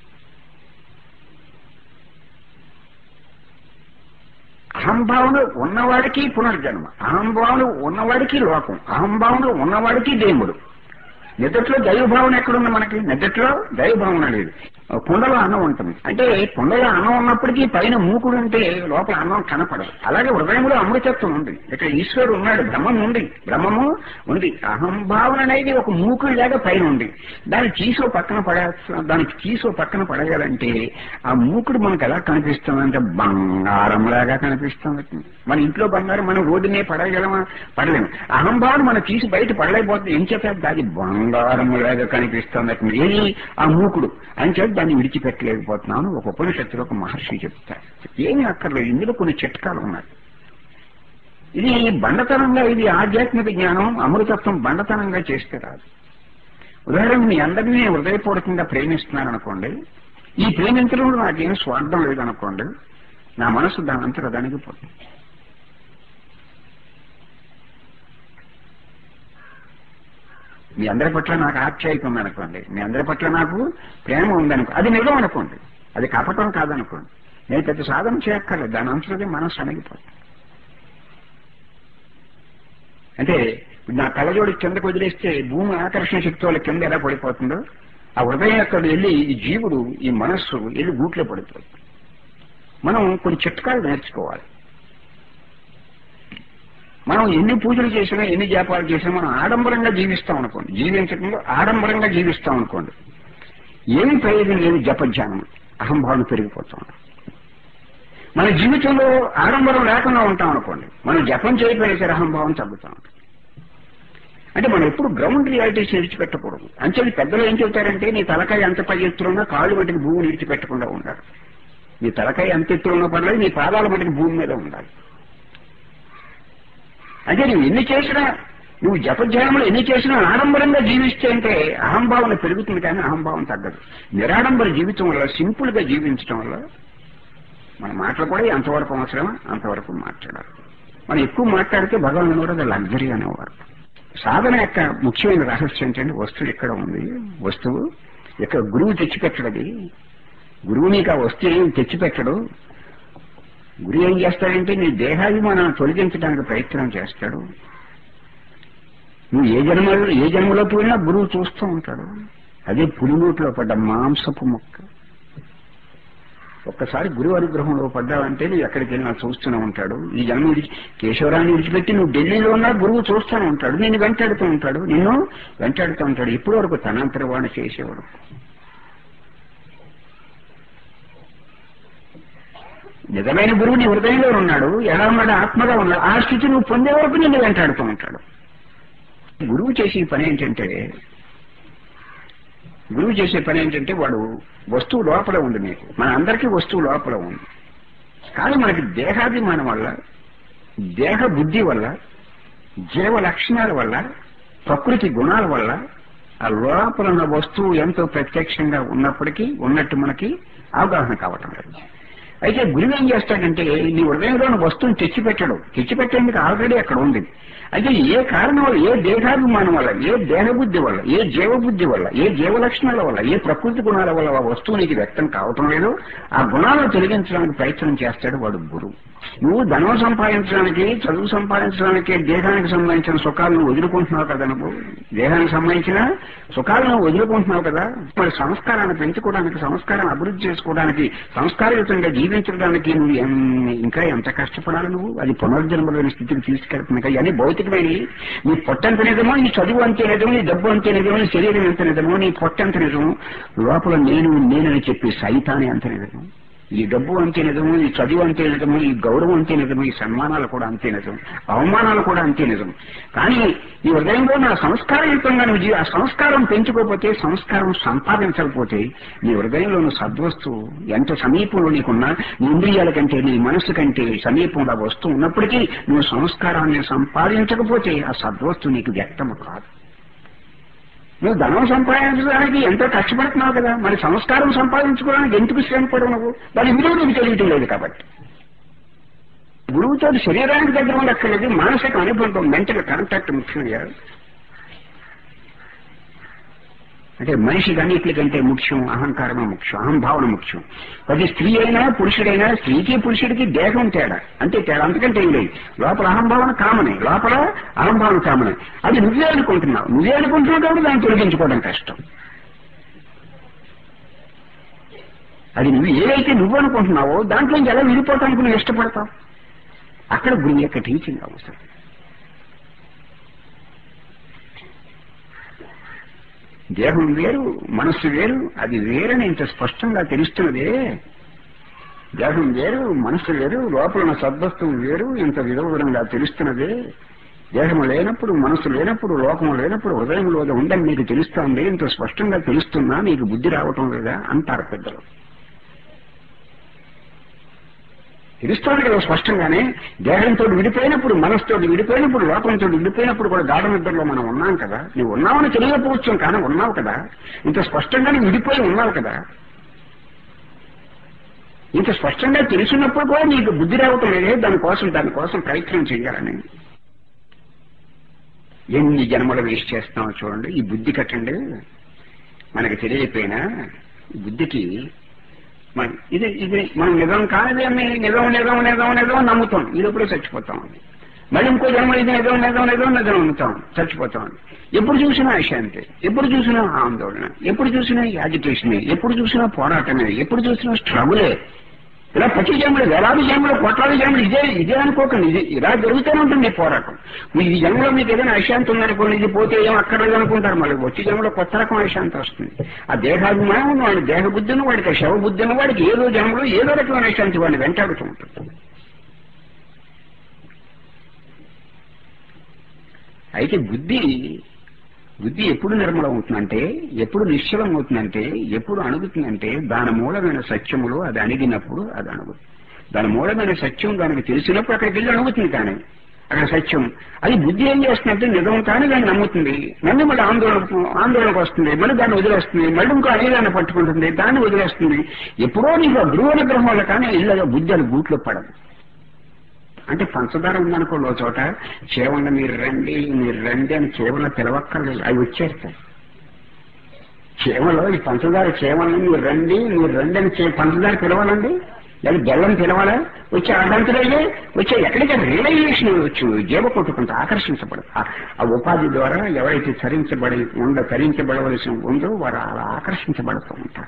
అహంభావన ఉన్నవాడికి పునర్జన్మ అహంభావన ఉన్నవాడికి లోకం అహంభావన ఉన్నవాడికి దేవుడు నిద్రలో దైవభావన ఎక్కడుంది మనకి నిద్రలో దైవభావన లేదు కుండలో అన్నం ఉంటుంది అంటే కుండలో అన్నం ఉన్నప్పటికీ పైన మూకుడు ఉంటే లోపల అన్నం కనపడదు అలాగే హృదయంలో అమృతత్వం ఉంది ఇక్కడ ఈశ్వరుడు ఉన్నాడు బ్రహ్మం ఉంది బ్రహ్మము ఉంది అహంభావన అనేది ఒక మూకుడు లాగా పైన ఉంది దాన్ని తీసో పక్కన పడే దానికి తీసో పక్కన పడేయాలంటే ఆ మూకుడు మనకు ఎలా కనిపిస్తుంది అంటే బంగారం లాగా కనిపిస్తుంది మన ఇంట్లో బంగారం మనం రోడ్డు మీద పడగలమా పడలేము అహంభావన మనం తీసి బయట పడలేకపోతే ఏం చెప్పారు అది బంగారం లాగా కనిపిస్తుంది ఏది ఆ మూకుడు అని చెప్పి దాన్ని విడిచిపెట్టలేకపోతున్నాను ఒక ఉపనిషత్తులో ఒక మహర్షి చెప్తారు ఏమీ అక్కర్లేదు ఇందులో కొన్ని చిట్కాలు ఉన్నాయి ఇది బండతనంగా ఇది ఆధ్యాత్మిక జ్ఞానం అమృతత్వం బండతనంగా చేస్తే రాదు ఉదాహరణ మీ అందరినీ నేను హృదయపూర్వకంగా ప్రేమిస్తున్నాను అనుకోండి ఈ ప్రేమించడంలో నాకేం స్వార్థం లేదనుకోండి నా మనసు దాని అంతటా దానికి పోతుంది మీ అందరి పట్ల నాకు ఆప్యాయత ఉందనుకోండి మీ అందరి పట్ల నాకు ప్రేమ ఉందనుకో అది నిజం అనుకోండి అది కపటం కాదనుకోండి నేను పెద్ద సాధన చేయక్కర్లేదు దాని అంతలోనే మనసు అణగిపోతుంది అంటే ఇప్పుడు నా కళ్ళజోడి కిందకు వదిలేస్తే భూమి ఆకర్షణ శక్తి వల్ల కింద ఎలా పడిపోతుందో ఆ హృదయం అక్కడ వెళ్ళి ఈ జీవుడు ఈ మనస్సు వెళ్ళి గూట్లో పడిపోతుంది మనం కొన్ని చిట్కాలు నేర్చుకోవాలి మనం ఎన్ని పూజలు చేసినా ఎన్ని జాపాలు చేసినా మనం ఆడంబరంగా జీవిస్తాం అనుకోండి జీవించడంలో ఆడంబరంగా జీవిస్తాం అనుకోండి ఏమి ప్రయోజనం లేదు జపధ్యానం అహంభావన పెరిగిపోతాం మన జీవితంలో ఆడంబరం లేకుండా ఉంటాం అనుకోండి మనం జపం చేయకపోయినా సరే అహంభావం తగ్గుతాం ఉంటుంది అంటే మనం ఎప్పుడు గ్రౌండ్ రియాలిటీస్ విడిచిపెట్టకూడదు అంచెలు పెద్దలు ఏం చెబుతారంటే నీ తలకాయ ఎంత పై ఎత్తులున్నా కాళ్ళు మటుకు భూమిని విడిచిపెట్టకుండా ఉండాలి నీ తలకాయ ఎంత ఎత్తులున్నా పర్లేదు నీ పాదాల మటుకు భూమి మీద ఉండాలి అంటే నువ్వు ఎన్ని చేసినా నువ్వు జపధ్యానంలో ఎన్ని చేసినా ఆడంబరంగా జీవిస్తే అంటే అహంభావన పెరుగుతుంది కానీ అహంభావం తగ్గదు నిరాడంబర జీవితం వల్ల సింపుల్ గా జీవించడం వల్ల మన మాటలు కూడా ఎంతవరకు అవసరమో అంతవరకు మాట్లాడాలి మనం ఎక్కువ మాట్లాడితే భగవాన్ కూడా అది లగ్జరీ అనేవారు సాధన యొక్క ముఖ్యమైన రహస్యం ఏంటంటే వస్తువు ఎక్కడ ఉంది వస్తువు ఇక్కడ గురువు తెచ్చిపెట్టడది గురువు నీకు ఆ వస్తువు ఏం తెచ్చిపెట్టడు గురువు ఏం చేస్తాడంటే నీ దేహాభిమానాన్ని తొలగించడానికి ప్రయత్నం చేస్తాడు నువ్వు ఏ జన్మలో ఏ జన్మలో పోయినా గురువు చూస్తూ ఉంటాడు అదే పులినూట్లో పడ్డ మాంసపు మొక్క ఒక్కసారి గురువు అనుగ్రహంలో పడ్డావంటే నువ్వు ఎక్కడికి వెళ్ళినా చూస్తూనే ఉంటాడు ఈ జన్మ విడిచి కేశవరాన్ని విడిచిపెట్టి నువ్వు ఢిల్లీలో ఉన్నా గురువు చూస్తూనే ఉంటాడు నిన్ను వెంటాడుతూ ఉంటాడు నిన్ను వెంటాడుతూ ఉంటాడు ఇప్పటి వరకు తనంతరవాణి చేసేవాడు నిజమైన గురువు నీ హృదయంలో ఉన్నాడు ఎలా ఉన్నాడు ఆత్మగా ఉన్నాడు ఆ స్థితి నువ్వు పొందే వరకు నిన్ను వెంటాడుతూ ఉంటాడు గురువు చేసే పని ఏంటంటే గురువు చేసే పని ఏంటంటే వాడు వస్తువు లోపల ఉంది నీకు మన అందరికీ వస్తువు లోపల ఉంది కానీ మనకి దేహాభిమానం వల్ల దేహ బుద్ధి వల్ల జీవ లక్షణాల వల్ల ప్రకృతి గుణాల వల్ల ఆ లోపల ఉన్న వస్తువు ఎంతో ప్రత్యక్షంగా ఉన్నప్పటికీ ఉన్నట్టు మనకి అవగాహన కావటం లేదు అయితే గురువు ఏం చేస్తాడంటే నీ హృదయంలో ఉన్న వస్తువుని తెచ్చిపెట్టడు తెచ్చిపెట్టేందుకు ఆల్రెడీ అక్కడ ఉంది అయితే ఏ కారణం వల్ల ఏ దేహాభిమానం వల్ల ఏ దేహబుద్ధి వల్ల ఏ జీవబుద్ధి వల్ల ఏ జీవ లక్షణాల వల్ల ఏ ప్రకృతి గుణాల వల్ల ఆ వస్తువు నీకు వ్యక్తం కావటం లేదు ఆ గుణాలను తొలగించడానికి ప్రయత్నం చేస్తాడు వాడు గురువు నువ్వు ధనం సంపాదించడానికి చదువు సంపాదించడానికి దేహానికి సంబంధించిన సుఖాలను వదులుకుంటున్నావు కదా నువ్వు దేహానికి సంబంధించిన సుఖాలను వదులుకుంటున్నావు కదా మరి సంస్కారాన్ని పెంచుకోవడానికి సంస్కారాన్ని అభివృద్ధి చేసుకోవడానికి సంస్కారయుతంగా జీవించడానికి నువ్వు ఎన్- ఇంకా ఎంత కష్టపడాలి నువ్వు అది పునర్జన్మలోని స్థితికి తీసుకెళ్తుంది కదా ఇవన్నీ భౌతికమైనవి నీ పొట్టంత నిజమో నీ చదువు అంతే నిజమో నీ డబ్బు అంతే నిజమో నీ శరీరం ఎంత నిజమో నీ పొట్టంత నిజమో లోపల నేను నేనని చెప్పి సైతాన్ని అంత నిజమో ఈ డబ్బు అంతే నిజము ఈ చదువు అంతే నిజము ఈ గౌరవం అంతే నిజము ఈ సన్మానాలు కూడా అంతే నిజం అవమానాలు కూడా అంతే నిజం కానీ ఈ హృదయంలో నా సంస్కారయుతంగా నువ్వు జీ- ఆ సంస్కారం పెంచుకోకపోతే సంస్కారం సంపాదించకపోతే నీ హృదయంలో నువ్వు సద్వస్తువు ఎంత సమీపంలో నీకున్నా నీ ఇంద్రియాల కంటే నీ మనస్సు కంటే సమీపంలో ఆ వస్తువు ఉన్నప్పటికీ నువ్వు సంస్కారాన్ని సంపాదించకపోతే ఆ సద్వస్తువు నీకు వ్యక్తము కాదు నువ్వు ధనం సంపాదించడానికి ఎంతో కష్టపడుతున్నావు కదా మరి సంస్కారం సంపాదించుకోవడానికి ఎందుకు శ్రమపడవు నువ్వు దాని విలువ నీకు తెలియటం లేదు కాబట్టి గురువుతో శరీరానికి దగ్గర ఉండక్కర్లేదు మానసిక అనుబంధం మెంటల్ కాంటాక్ట్ ముఖ్యంగా అంటే మనిషికి అన్నిటికంటే ముఖ్యం అహంకారమే ముఖ్యం అహంభావన ముఖ్యం ప్రతి స్త్రీ అయినా పురుషుడైనా స్త్రీకి పురుషుడికి దేహం తేడా అంతే తేడా అంతకంటే ఏం లేదు లోపల అహంభావన కామనే లోపల అహంభావన కామనే అది నువ్వే అనుకుంటున్నావు నువ్వే అనుకుంటున్నావు కాబట్టి దాన్ని తొలగించుకోవడం కష్టం అది నువ్వు ఏదైతే నువ్వు అనుకుంటున్నావో దాంట్లో ఎలా విడిపోవటానికి నువ్వు ఇష్టపడతావు అక్కడ గురి యొక్క టీచింగ్ అవసరం దేహం వేరు మనస్సు వేరు అది వేరని ఇంత స్పష్టంగా తెలుస్తున్నదే దేహం వేరు మనస్సు వేరు లోపల ఉన్న సద్వస్తువు వేరు ఇంత విధంగా తెలుస్తున్నదే దేహం లేనప్పుడు మనస్సు లేనప్పుడు లోకం లేనప్పుడు హృదయంలో ఉందని మీకు తెలుస్తోంది ఇంత స్పష్టంగా తెలుస్తున్నా మీకు బుద్ధి రావటం లేదా అంటారు పెద్దలు తెలుస్తోంది కదా స్పష్టంగానే దేహంతో విడిపోయినప్పుడు మనసుతో విడిపోయినప్పుడు లోకంతో విడిపోయినప్పుడు కూడా గాఢ నిద్రలో మనం ఉన్నాం కదా నువ్వు ఉన్నావని తెలియకపోవచ్చు కానీ ఉన్నావు కదా ఇంత స్పష్టంగానే విడిపోయి ఉన్నావు కదా ఇంత స్పష్టంగా తెలిసినప్పుడు కూడా నీకు బుద్ధి రావటం లేదే దానికోసం దానికోసం ప్రయత్నం చేయాలని ఎన్ని జన్మలు వేస్ట్ చేస్తున్నామో చూడండి ఈ బుద్ధి కట్టండి మనకి తెలియకపోయినా ఈ బుద్ధికి మన ఇది ఇది మనం నిజం కానిది అని నిజం నిజం నిజం నిజం నమ్ముతాం ఇది ఎప్పుడో చచ్చిపోతాం మళ్ళీ ఇంకో జన్మ ఇది నిజం నిజం నిజం నిజం నమ్ముతాం చచ్చిపోతాం ఎప్పుడు చూసినా అశాంతి ఎప్పుడు చూసినా ఆందోళన ఎప్పుడు చూసినా యాజిటేషన్ ఎప్పుడు చూసినా పోరాటమే ఎప్పుడు చూసినా స్ట్రగులే ఇలా ప్రతి జన్మలు వేలాది జన్మలు కోట్లాది జన్మలు ఇదే ఇదే అనుకోకండి ఇది ఇలా జరుగుతూనే ఉంటుంది ఈ పోరాటం మీ ఈ జన్మలో మీకు ఏదైనా అశాంతి ఉందనుకోండి ఇది పోతే ఏం అక్కర్లేదు అనుకుంటారు మళ్ళీ వచ్చే జన్మలో కొత్త రకం అశాంతి వస్తుంది ఆ దేహాభిమానం వాడి దేహ బుద్ధిని వాడికి శవ బుద్ధిని వాడికి ఏదో జన్మలో ఏదో రకమైన అశాంతి వాడిని వెంటాడుతూ ఉంటుంది అయితే బుద్ధి బుద్ధి ఎప్పుడు నిర్మలం అవుతుందంటే ఎప్పుడు నిశ్చలం అవుతుందంటే ఎప్పుడు అణుగుతుందంటే దాని మూలమైన సత్యములో అది అణిగినప్పుడు అది అణుగుతుంది దాని మూలమైన సత్యం దానికి తెలిసినప్పుడు అక్కడికి వెళ్ళి అణుగుతుంది కానీ అక్కడ సత్యం అది బుద్ధి ఏం చేస్తుందంటే నిజం కానీ దాన్ని నమ్ముతుంది నమ్మి మళ్ళీ ఆందోళన ఆందోళనకు వస్తుంది మళ్ళీ దాన్ని వదిలేస్తుంది మళ్ళీ ఇంకో అనేదాన్ని పట్టుకుంటుంది దాన్ని వదిలేస్తుంది ఎప్పుడో నీకు ఆ గురువు అనుగ్రహం వల్ల కానీ ఇళ్ళ బుద్ధి అది గూట్లో పడదు అంటే పంచదార ఉందనుకోండి ఒక చోట చేవండి మీరు రండి మీరు రండి అని చేవల పిలవక్కర్లేదు అవి వచ్చేస్తాయి చేవలో ఈ పంచదార చేవని మీరు రండి మీరు రండి అని చే- పంచదార పిలవాలండి లేదా బెల్లం పిలవాలా వచ్చి అడ్డంతులయ్యే వచ్చే ఎక్కడికి రియలైజేషన్ వచ్చు జీవ కొట్టుకుంటూ ఆకర్షించబడదు ఆ- ఆ ఉపాధి ద్వారా ఎవరైతే తరించబడి ఉండ తరించబడవలసి ఉందో వారు అలా ఆకర్షించబడుతూ ఉంటారు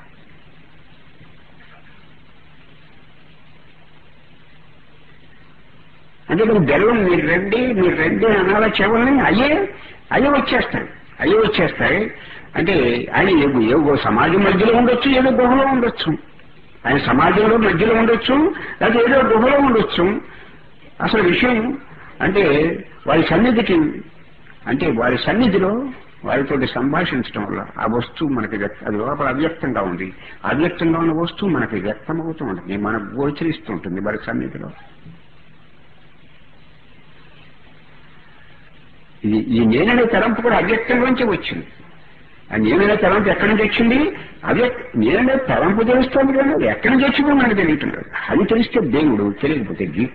అంటే నువ్వు బెల్లం మీరు రండి మీరు రండి అనాలా చెవుల్ని అయ్యే అయ్యే వచ్చేస్తాయి అయ్యే వచ్చేస్తాయి అంటే ఆయన ఏదో ఏదో సమాజం మధ్యలో ఉండొచ్చు ఏదో గుహలో ఉండొచ్చు ఆయన సమాజంలో మధ్యలో ఉండొచ్చు లేదా ఏదో గుహలో ఉండొచ్చు అసలు విషయం అంటే వారి సన్నిధికి అంటే వారి సన్నిధిలో వారితో సంభాషించడం వల్ల ఆ వస్తువు మనకి వ్యక్త అది లోపల అవ్యక్తంగా ఉంది అవ్యక్తంగా ఉన్న వస్తువు మనకి వ్యక్తమవుతూ ఉంటుంది మనకు గోచరిస్తూ ఉంటుంది వారి సన్నిధిలో ఇది ఈ నేననే తలంపు కూడా అవ్యక్తంలోంచి వచ్చింది ఆ నేననే తలంపు ఎక్కడి నుంచి వచ్చింది అవ్యక్త నేననే తలంపు తెలుస్తోంది కానీ అది ఎక్కడి నుంచి వచ్చిందో మనకు తెలియటం లేదు అది తెలిస్తే దేవుడు తెలియకపోతే గీత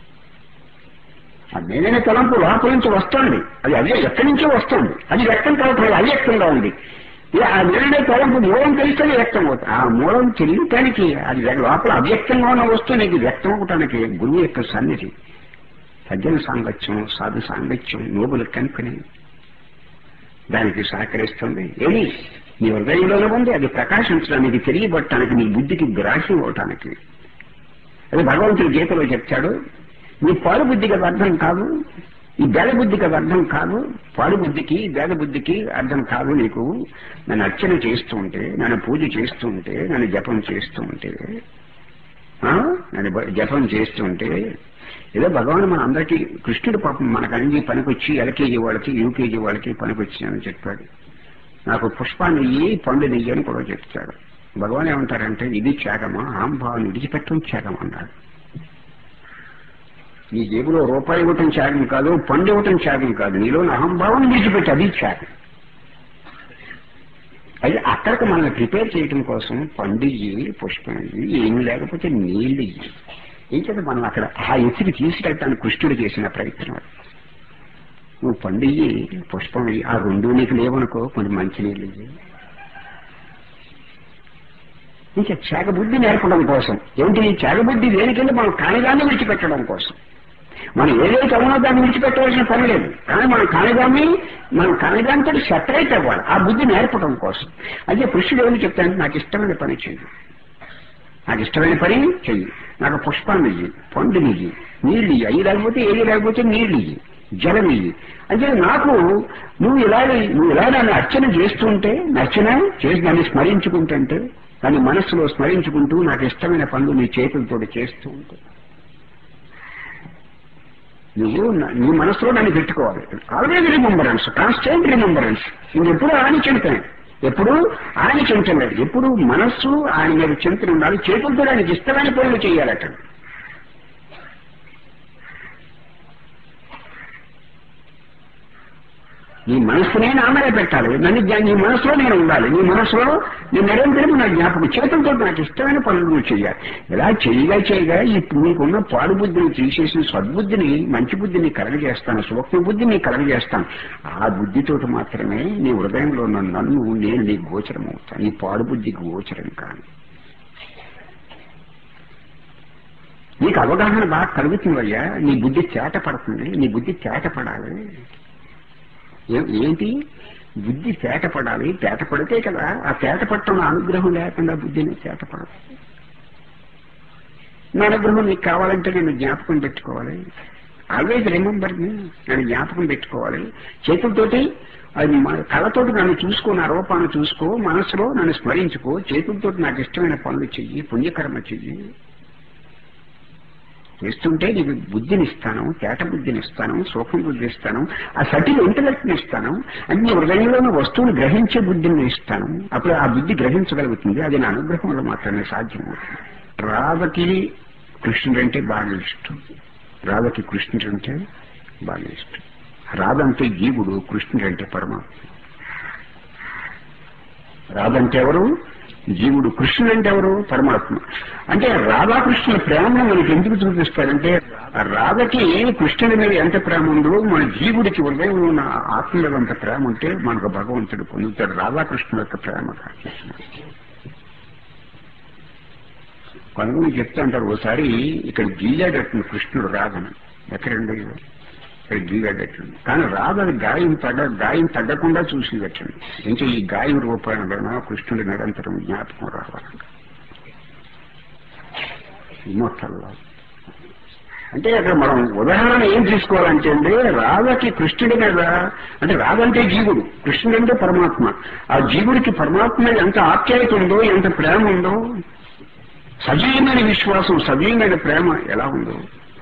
ఆ నేననే తలంపు లోపల నుంచి వస్తోంది అది అదే ఎక్కడి నుంచో వస్తుంది అది వ్యక్తం కావట్లేదు అవ్యక్తంగా ఉంది ఇలా ఆ నేననే తలంపు మూలం తెలిస్తే వ్యక్తం అవుతుంది ఆ మూలం తెలియటానికి అది లోపల అవ్యక్తంగా ఉన్న వస్తువు నీకు వ్యక్తం అవటానికి గురువు యొక్క సన్నిధి సజ్జన సాంగత్యం సాధు సాంగత్యం నోబుల్ కంపెనీ దానికి సహకరిస్తుంది ఏది నీ హృదయంలోనే ఉంది అది ప్రకాశించడానికి తెలియబట్టడానికి నీ బుద్ధికి గ్రాహ్యం అవటానికి అది భగవంతుడు గీతలో చెప్తాడు నీ పాడు బుద్ధికి అది అర్థం కాదు ఈ బేద బుద్ధికి అది అర్థం కాదు పాడు బుద్ధికి బేద బుద్ధికి అర్థం కాదు నీకు నన్ను అర్చన చేస్తూ ఉంటే నన్ను పూజ చేస్తూ ఉంటే నన్ను జపం చేస్తూ ఉంటే ఆ? నన్ను బ- జపం చేస్తూ ఉంటే ఏదో భగవాన్ మన అందరికీ కృష్ణుడు పాపం మనకు అన్ని పనికొచ్చి ఎల్కేజీ వాళ్ళకి యూకేజీ వాళ్ళకి పనికొచ్చి అని చెప్పాడు నాకు పుష్పాన్ని ఇయ్యి పండు నెయ్యి అని కూడా చెప్తాడు భగవాన్ ఏమంటారంటే ఇది త్యాగమా ఆంభావాన్ని విడిచిపెట్టడం త్యాగం అన్నాడు నీ జేబులో రూపాయి ఇవ్వటం త్యాగం కాదు పండు ఇవ్వటం త్యాగం కాదు నీలో అహంభావం విడిచిపెట్టి అది త్యాగం అది అక్కడికి మనల్ని ప్రిపేర్ చేయటం కోసం పండు ఇయ్యి పుష్పం ఇయ్యి ఏమి లేకపోతే నీళ్లు ఇయ్యి ఏంటంటే మనం అక్కడ ఆ ఎత్తుకి తీసుకెళ్ళటానికి కృష్ణుడు చేసిన ప్రయత్నం అది. నువ్వు పండు ఇయ్యి పుష్పం ఇయ్యి ఆ రెండు నీకు లేవనుకో కొంచెం మంచి నీళ్ళు ఇయ్యి ఇంకా త్యాగబుద్ధి నేర్పడం కోసం ఏంటి త్యాగబుద్ధి దేనికంటే మనం కానిదాన్ని విడిచిపెట్టడం కోసం మనం ఏదైతే అవునో దాన్ని విడిచిపెట్టవలసిన పని లేదు కానీ మనం కానిదాన్ని మనం కానిదానితో సెపరేట్ అవ్వాలి ఆ బుద్ధి నేర్పడం కోసం అయితే కృష్ణుడు ఏమని చెప్తానంటే నాకు ఇష్టమైన పని చెయ్యి నాకు ఇష్టమైన పని చెయ్యి నాకు పుష్పాన్ని ఇయ్యి పండుని ఇయ్యి నీళ్ళు ఇయ్యి అయ్యి లేకపోతే ఏది లేకపోతే నీళ్ళు ఇయ్యి జలం ఇయ్యి అంటే నాకు నువ్వు ఇలాగ నువ్వు ఇలా నన్ను అర్చన చేస్తుంటే అర్చన చేసి నన్ను స్మరించుకుంటుంటే దాన్ని మనస్సులో స్మరించుకుంటూ నాకు ఇష్టమైన పనులు నీ చేతులతో చేస్తూ ఉంటే నువ్వు నా- నీ మనసులో నన్ను పెట్టుకోవాలి ఆల్వేజ్ రిమెంబరెన్స్ కాన్స్టెంట్ రిమెంబరెన్స్ ఇంకెప్పుడు ఆయన చింతనే ఎప్పుడు ఆయన చింతన లేదు ఎప్పుడు మనస్సు ఆయన మీద చింతన ఉండాలి చేతులతో ఆయనకి ఇష్టమైన పనులు చేయాలట నీ మనస్సునే నామరే పెట్టాలి నన్ను జ్ఞా- నీ మనసులో నేను ఉండాలి నీ మనసులో నేను నిరంతరం నా జ్ఞాపకం చేతులతో నాకు ఇష్టమైన పనులు నువ్వు చేయాలి ఇలా చేయగా చేయగా ఇప్పుడు నీకున్న పాడు బుద్ధిని తీసేసి సద్బుద్ధిని మంచి బుద్ధిని కలగజేస్తాను సూక్ష్మ బుద్ధిని కలగజేస్తాను ఆ బుద్ధితోటి మాత్రమే నీ హృదయంలో ఉన్న నన్ను నేను నీ గోచరం అవుతాను నీ పాడు బుద్ధికి గోచరం కాను నీకు అవగాహన బాగా కలుగుతుందయ్యా నీ బుద్ధి చేట పడుతుంది నీ బుద్ధి చేట పడాలి ఏ- ఏంటి బుద్ధి తేట పడాలి తేట పడితే కదా ఆ తేట పట్టడం అనుగ్రహం లేకుండా బుద్ధిని తేట పడదు నా అనుగ్రహం నీకు కావాలంటే నేను జ్ఞాపకం పెట్టుకోవాలి ఆల్వేజ్ రిమెంబర్ మీ నేను జ్ఞాపకం పెట్టుకోవాలి చేతులతోటి అది మన కళ్ళతోటి నన్ను చూసుకో నా రూపాన్ని చూసుకో మనసులో నన్ను స్మరించుకో చేతులతోటి నాకు ఇష్టమైన పనులు చెయ్యి పుణ్యకర్మ చెయ్యి చేస్తుంటే నీకు బుద్ధిని ఇస్తాను తేట బుద్ధిని ఇస్తాను సూక్ష్మ బుద్ధి ఇస్తాను ఆ సటిల్ ఇంటలెక్ట్ని ఇస్తాను అన్ని హృదయంలోని వస్తువుని గ్రహించే బుద్ధిని ఇస్తాను అప్పుడు ఆ బుద్ధి గ్రహించగలుగుతుంది అది నా అనుగ్రహం వల్ల మాత్రమే సాధ్యమవుతుంది రాధకి కృష్ణుడు అంటే బాగా ఇష్టం రాధకి కృష్ణుడు అంటే బాగా ఇష్టం రాధ అంటే జీవుడు కృష్ణుడు అంటే పరమాత్మ రాధంటే ఎవరు జీవుడు కృష్ణుడు అంటే ఎవరు పరమాత్మ అంటే రాధాకృష్ణుల ప్రేమను మనకి ఎందుకు చూపిస్తారంటే ఆ రాధకి కృష్ణుడి మీద ఎంత ప్రేమ ఉందో మన జీవుడికి హృదయంలో ఉన్న ఆత్మ మీద అంత ప్రేమ ఉంటే మనకు భగవంతుడు పొందుతాడు రాధాకృష్ణుల యొక్క ప్రేమ కాదు. కొంతమంది చెప్తా అంటారు ఓసారి ఇక్కడ గీలాడట్టుంది కృష్ణుడు రాధను ఎక్కడండి ఇక్కడ గీలాడట్టుంది కానీ రాధ అది గాయం తగ్గ గాయం తగ్గకుండా చూసేదట్టండి ఇంకా ఈ గాయం రూపాయన కృష్ణుడి నిరంతరం జ్ఞాపకం రావాలి ఇమోటల్లో అంటే అక్కడ మనం ఉదాహరణ ఏం తీసుకోవాలంటే అండి రాధకి కృష్ణుడి మీద అంటే రాధ అంటే జీవుడు కృష్ణుడు అంటే పరమాత్మ ఆ జీవుడికి పరమాత్మ మీద ఎంత ఆప్యాయత ఉందో ఎంత ప్రేమ ఉందో సజీవమైన విశ్వాసం సజీవమైన ప్రేమ ఎలా ఉందో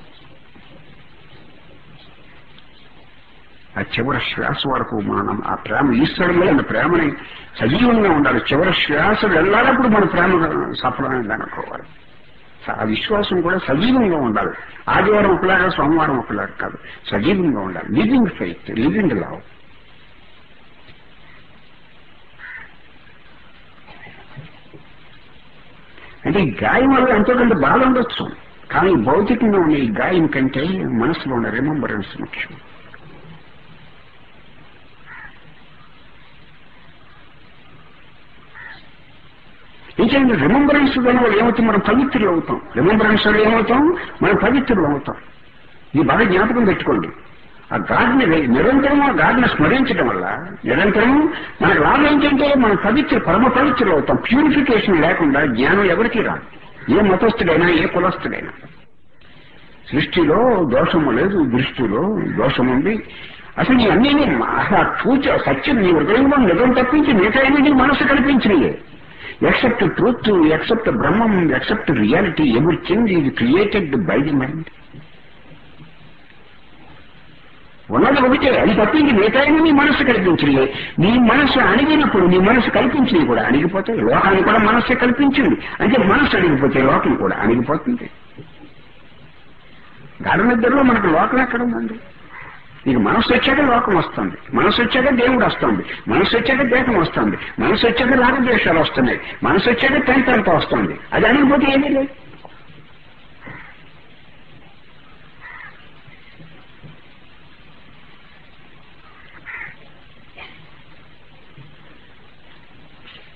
ఆ చివరి శ్వాస వరకు మనం ఆ ప్రేమ ఈశ్వరులో మన ప్రేమని సజీవంగా ఉండాలి చివరి శ్వాస వెళ్ళాలప్పుడు మన ప్రేమ సఫలమైంది అనుకోవాలి ఆ విశ్వాసం కూడా సజీవంగా ఉండాలి ఆదివారం ఒకలాగా సోమవారం ఒకలాగా కాదు సజీవంగా ఉండాలి లివింగ్ ఫెయిత్ లివింగ్ లవ్ అంటే ఈ గాయం వల్ల ఎంతో కొంత బాధ ఉండొచ్చు కానీ భౌతికంగా ఉన్న ఈ గాయం కంటే మనసులో ఉన్న రిమెంబరెన్స్ ముఖ్యం ఇంకేంటి రిమెంబరెన్స్ వల్ల ఏమవుతాం మనం పవిత్రులు అవుతాం రిమెంబరెన్స్ వల్ల ఏమవుతాం మనం పవిత్రులు అవుతాం ఇది బాగా జ్ఞాపకం పెట్టుకోండి ఆ గాడిని నిరంతరం ఆ గాడిని స్మరించడం వల్ల నిరంతరం మనకు లాభం ఏంటంటే మనం పవిత్ర పరమ పవిత్రులు అవుతాం ప్యూరిఫికేషన్ లేకుండా జ్ఞానం ఎవరికీ రాదు ఏ మతస్థుడైనా ఏ కులస్థుడైనా సృష్టిలో దోషము లేదు దృష్టిలో దోషం ఉంది అసలు నీ అన్ని అసలు ఆ పూజ సత్యం నీ హృదయంలో నిజం తప్పించి మిగతా నీ మనసు కల్పించినయే except truth except Brahman except reality everything is created by the mind ఉన్నది ఒకటే అది తప్పించి మిగతాయినా నీ మనస్సు కల్పించినయే నీ మనస్సు అణిగినప్పుడు నీ మనస్సు కల్పించినవి కూడా అణిగిపోతాయి లోకాన్ని కూడా మనస్సే కల్పించింది అంటే మనస్సు అణిగిపోతే లోకం కూడా అణిగిపోతుంది గాఢ నిద్రలో మనకు లోకం ఎక్కడ ఉందండి నీకు మనస్సు వచ్చాక లోకం వస్తుంది మనస్సు వచ్చాక దేవుడు వస్తుంది మనస్సు వచ్చాక దేశం వస్తుంది మనస్సు వచ్చాక రాగద్వేషాలు వస్తున్నాయి మనస్సు వచ్చాక పెంతంత వస్తుంది అది అణిగిపోతే ఏమీ లేదు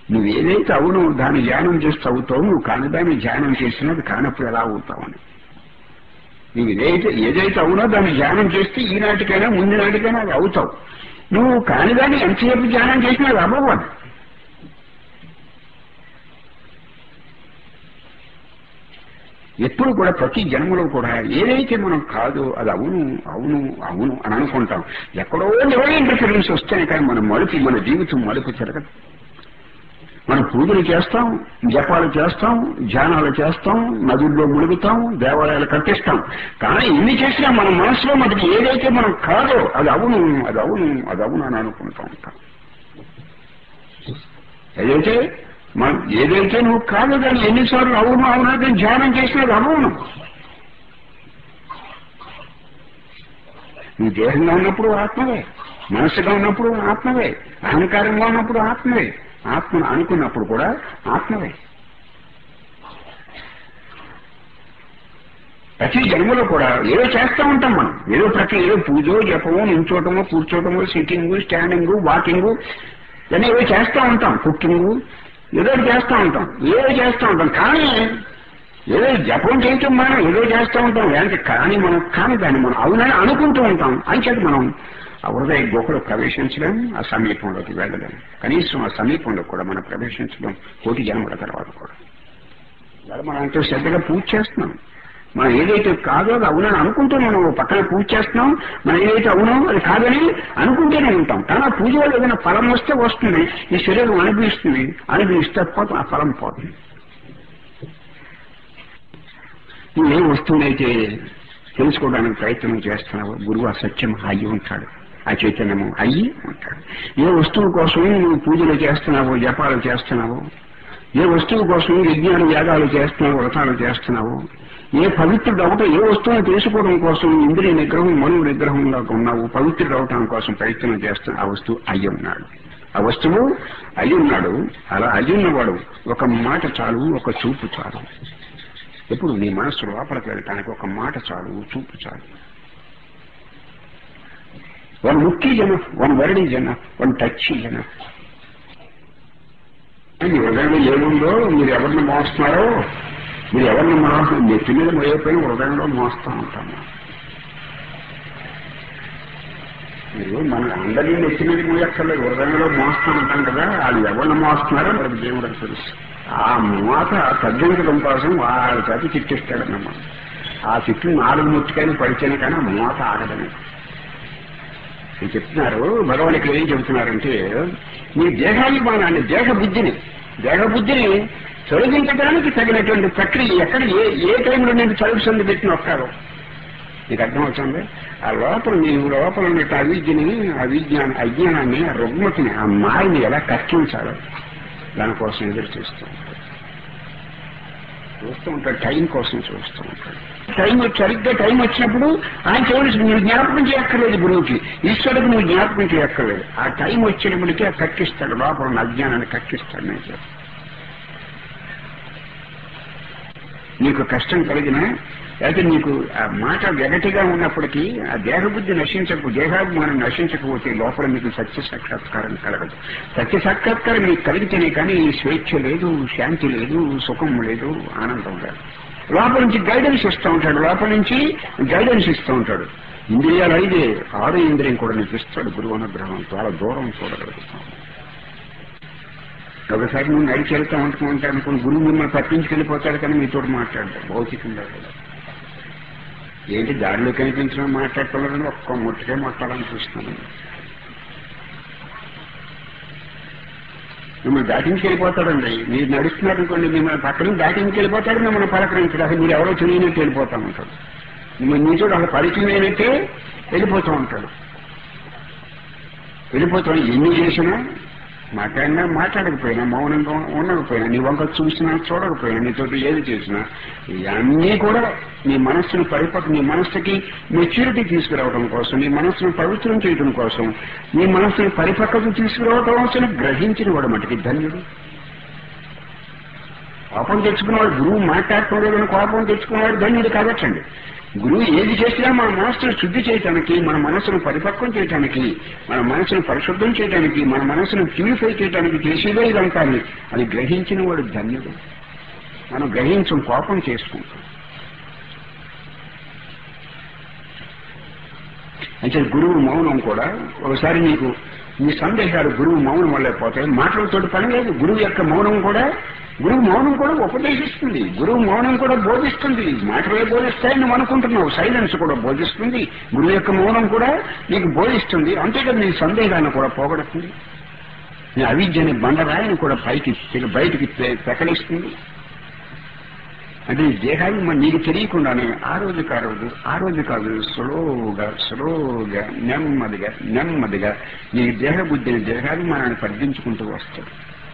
నువ్వు ఏదైతే అవును దాన్ని ధ్యానం చేస్తూ అవుతావు నువ్వు కాని దాన్ని ధ్యానం చేసినది కానప్పుడు ఎలా అవుతావని నువ్వు ఏదైతే ఏదైతే అవునో దాన్ని ధ్యానం చేస్తే ఈనాటికైనా ముందు నాటికైనా అది అవుతావు నువ్వు కాని దాన్ని ఎంతసేపు ధ్యానం చేసినా అది అవ్వవు అది. ఎప్పుడు కూడా ప్రతి జన్మలో కూడా ఏదైతే మనం కాదో అది అవును అవును అవును అని అనుకుంటాం ఎక్కడో ఎవరో ఇంటర్ఫరెన్స్ వస్తేనే కానీ మన మలుపు మన జీవితం మలుపు తిరగదు మనం పూజలు చేస్తాం జపాలు చేస్తాం ధ్యానాలు చేస్తాం నదుల్లో ముಳುగుతాం దేవాలయాలు కట్టిస్తాం కానీ ఇన్ని చేసినా మన మనసులో మనకి ఏదైతే మనం కాదో అది అవును అది అవును అది అవును అని అనుకుంటూ ఉంటాం ఏదైతే మనం ఏదైతే నువ్వు కాదు కానీ ఎన్నిసార్లు అవును అవునా కానీ ధ్యానం చేసినది అవును నీ దేహంగా ఉన్నప్పుడు ఆత్మవే మనసుగా ఉన్నప్పుడు ఆత్మవే అహంకారంగా ఉన్నప్పుడు ఆత్మవే ఆత్మను అనుకున్నప్పుడు కూడా ఆత్మవే ప్రతి జన్మలో కూడా ఏదో చేస్తూ ఉంటాం మనం ఏదో ప్రతి ఏదో పూజో జపమో నించోటమో కూర్చోటమో సిట్టింగ్ స్టాండింగ్ వాకింగ్ ఇవన్నీ ఏదో చేస్తూ ఉంటాం కుకింగ్ ఏదో ఒకటి చేస్తూ ఉంటాం ఏదో చేస్తూ ఉంటాం కానీ ఏదో జపం చేయటం మనం ఏదో చేస్తూ ఉంటాం అంటే కానీ మనం కానీ దాన్ని మనం అవునని అనుకుంటూ ఉంటాం అంచేత మనం ఆ హృదయ గుహలో ప్రవేశించడం ఆ సమీపంలోకి వెళ్ళడం కనీసం ఆ సమీపంలో కూడా మనం ప్రవేశించడం కోటి జన్మల తర్వాత కూడా ఇవాళ మనం ఎంతో శ్రద్ధగా పూజ చేస్తున్నాం మనం ఏదైతే కాదో అది అవునని అనుకుంటూనే మనం పక్కన పూజ చేస్తున్నాం మనం ఏదైతే అవునో అది కాదని అనుకుంటూనే ఉంటాం కానీ ఆ పూజ వల్ల ఏదైనా ఫలం వస్తే వస్తుంది ఈ శరీరం అనుభవిస్తుంది అనుభవిస్తే పోతుంది ఆ ఫలం పోతుంది నువ్వు ఏ వస్తువునైతే తెలుసుకోవడానికి ప్రయత్నం చేస్తున్నావు గురువు ఆ సత్యం అయ్యి ఉంటాడు ఆ చైతన్యము అయ్యి ఉంటాడు ఏ వస్తువు కోసం నువ్వు పూజలు చేస్తున్నావు జపాలు చేస్తున్నావు ఏ వస్తువు కోసం యజ్ఞాలు యాగాలు చేస్తున్నావు వ్రతాలు చేస్తున్నావు ఏ పవిత్రుడు అవటం ఏ వస్తువుని తెలుసుకోవడం కోసం ఇంద్రియ నిగ్రహం మనువు నిగ్రహంలో ఉన్నావు పవిత్రుడు అవటం కోసం ప్రయత్నం చేస్తున్న ఆ వస్తువు అయ్యి ఉన్నాడు ఆ వస్తువు అయ్యి ఉన్నాడు అలా అయ్యి ఉన్నవాడు ఒక మాట చాలు ఒక చూపు చాలు ఎప్పుడు నీ మనస్సు లోపలికి వెళ్ళటానికి ఒక మాట చాలు చూపు చాలు వన్ ముక్కి జన వన్ వరడి జన వన్ టచ్ జన మీ హృదయంలో ఏముందో మీరు ఎవరిని మోస్తున్నారో మీరు ఎవరిని మోస్తున్నారు నెత్తి మీద మోయకపోయినా హృదయంలో మోస్తూ ఉంటాము మీరు మన అందరినీ నెత్తి మీద మోయక్కర్లేదు హృదయంలో మోస్తూ ఉంటాం కదా వాళ్ళు ఎవరిని మోస్తున్నారో మనకు దేవుడికి తెలుసు ఆ మూత తగ్గించడం కోసం వాళ్ళ చేత చిట్టిస్తాడన్నమాట ఆ చిట్టు నాలుగు ముట్టుకని పడితేనే కానీ ఆ మూత ఆగదని ఇది చెప్తున్నారు భగవాన్ ఇక్కడ ఏం చెబుతున్నారంటే మీ దేహాభిమానాన్ని దేహ బుద్ధిని దేహ బుద్ధిని తొలగించడానికి తగినటువంటి ప్రక్రియ ఎక్కడ ఏ ఏ టైంలో నేను చదువు సంది పెట్టిన ఒక్కరు నీకు అర్థమవుతుంది ఆ లోపల నీ లోపల ఉన్న అవిద్యని అవిజ్ఞాన అజ్ఞానాన్ని ఆ రుగ్మతిని ఆ మాయని ఎలా కక్కించాలో దానికోసం ఎదురు చూస్తూ ఉంటాడు చూస్తూ ఉంటాడు టైం కోసం చూస్తూ ఉంటాడు టైం సరిగ్గా టైం వచ్చినప్పుడు ఆయన చేయవలసి నువ్వు జ్ఞాపకం చేయక్కర్లేదు గురువుకి ఈశ్వరుడికి నువ్వు జ్ఞాపకం చేయక్కర్లేదు ఆ టైం వచ్చినప్పటికీ ఆ కక్కిస్తాడు లోపల ఉన్న అజ్ఞానాన్ని కక్కిస్తాడు నేను చెప్పు. నీకు కష్టం కలిగినా అయితే నీకు ఆ మాట వెగటిగా ఉన్నప్పటికీ ఆ దేహబుద్ధి నశించక దేహాభిమానం నశించకపోతే లోపల మీకు సత్య సాక్షాత్కారం కలగదు సత్య సాక్షాత్కారం మీకు కలిగితేనే కానీ ఈ స్వేచ్ఛ లేదు శాంతి లేదు సుఖం లేదు ఆనందం లేదు లోపల నుంచి గైడెన్స్ ఇస్తూ ఉంటాడు లోపల నుంచి గైడెన్స్ ఇస్తూ ఉంటాడు ఇంద్రియాలు అయితే ఆరు ఇంద్రియం కూడా నీకు ఇస్తాడు గురువు అనుగ్రహం చాలా దూరం చూడగలుగుతాం ఒకసారి నువ్వు నడిచి వెళ్తా ఉంటుకుంటా అనుకుని గురువు మిమ్మల్ని తప్పించుకెళ్ళిపోతాడు కానీ మీతో మాట్లాడతాడు భౌతికంగా కూడా ఏంటి దారిలో కనిపించిన మాట్లాడుతున్నారని ఒక్క ముట్టుకే మొట్టాలని చూస్తున్నాను మిమ్మల్ని దాటించి వెళ్ళిపోతాడండి మీరు నడుస్తున్నారు అనుకోండి మిమ్మల్ని పక్కన దాటించి వెళ్ళిపోతాడు మిమ్మల్ని పలకరించడు అసలు మీరు ఎవరో తెలియనట్టు వెళ్ళిపోతా ఉంటాడు మిమ్మల్ని నీతో అసలు పరిచయం అయినట్టే వెళ్ళిపోతూ ఉంటాడు వెళ్ళిపోతాడు ఎన్ని చేసినా మాట్లాడినా మాట్లాడకపోయినా మౌనంగా ఉండకపోయినా నీ వంక చూసినా చూడకపోయినా నీతో ఏది చేసినా ఇవన్నీ కూడా నీ మనస్సును పరిపక్వ నీ మనస్సుకి మెచ్యూరిటీ తీసుకురావడం కోసం నీ మనస్సును పవిత్రం చేయడం కోసం నీ మనస్సును పరిపక్వత తీసుకురావడం కోసం గ్రహించిన వాడు మటుకి ధన్యుడు కోపం తెచ్చుకున్నవాడు గురువు మాట్లాడటం లేదని కోపం తెచ్చుకున్నవాడు ధన్యుడు కావచ్చండి గురువు ఏది చేసినా మన మనసును శుద్ధి చేయటానికి మన మనసును పరిపక్వం చేయటానికి మన మనసును పరిశుద్ధం చేయటానికి మన మనసును ప్యూరిఫై చేయటానికి చేసేదే ఇదంతా అది గ్రహించిన వాడు ధన్యుడు మనం గ్రహించం కోపం చేసుకుంటాం అంటే గురువు మౌనం కూడా ఒకసారి నీకు మీ సందేహాలు గురువు మౌనం వల్లే పోతాయి మాటలతో పని లేదు గురువు యొక్క మౌనం కూడా గురువు మౌనం కూడా ఉపదేశిస్తుంది గురువు మౌనం కూడా బోధిస్తుంది మాటలే బోధిస్తాయని నువ్వు అనుకుంటున్నావు సైలెన్స్ కూడా బోధిస్తుంది గురువు యొక్క మౌనం కూడా నీకు బోధిస్తుంది అంతేకాదు నీ సందేహాన్ని కూడా పోగొడుతుంది నీ అవిద్యని బండరాయిని కూడా పైకి బయటికి పెకలిస్తుంది అంటే ఈ దేహాన్ని మన నీకు తెలియకుండానే ఆ రోజు ఆ రోజు ఆ రోజు కాదు స్లోగా స్లోగా నెమ్మదిగా నెమ్మదిగా నీ దేహ బుద్ధిని దేహాభిమానాన్ని పర్దించుకుంటూ వస్తాడు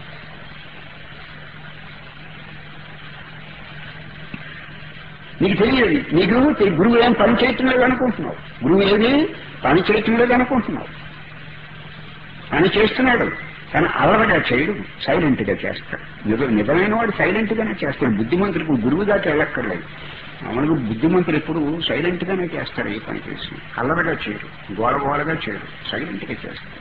నీకు తెలియదు నీకు గురువు ఏం పని చేయటం లేదు అనుకుంటున్నావు గురువు ఏది పని చేయటం లేదు అనుకుంటున్నావు పని చేస్తున్నాడు కానీ అలరగా చేయడు సైలెంట్ గా చేస్తాడు నిజ నిజమైన వాడు సైలెంట్ గానే చేస్తాడు బుద్ధిమంతుడికి గురువు దాకా వెళ్ళక్కర్లేదు మామూలుగా బుద్ధిమంతుడు ఎప్పుడు సైలెంట్ గానే చేస్తాడు ఏ పని చేసి అల్లరగా చేయడు గోడ గోడగా చేయడు సైలెంట్ గా చేస్తాడు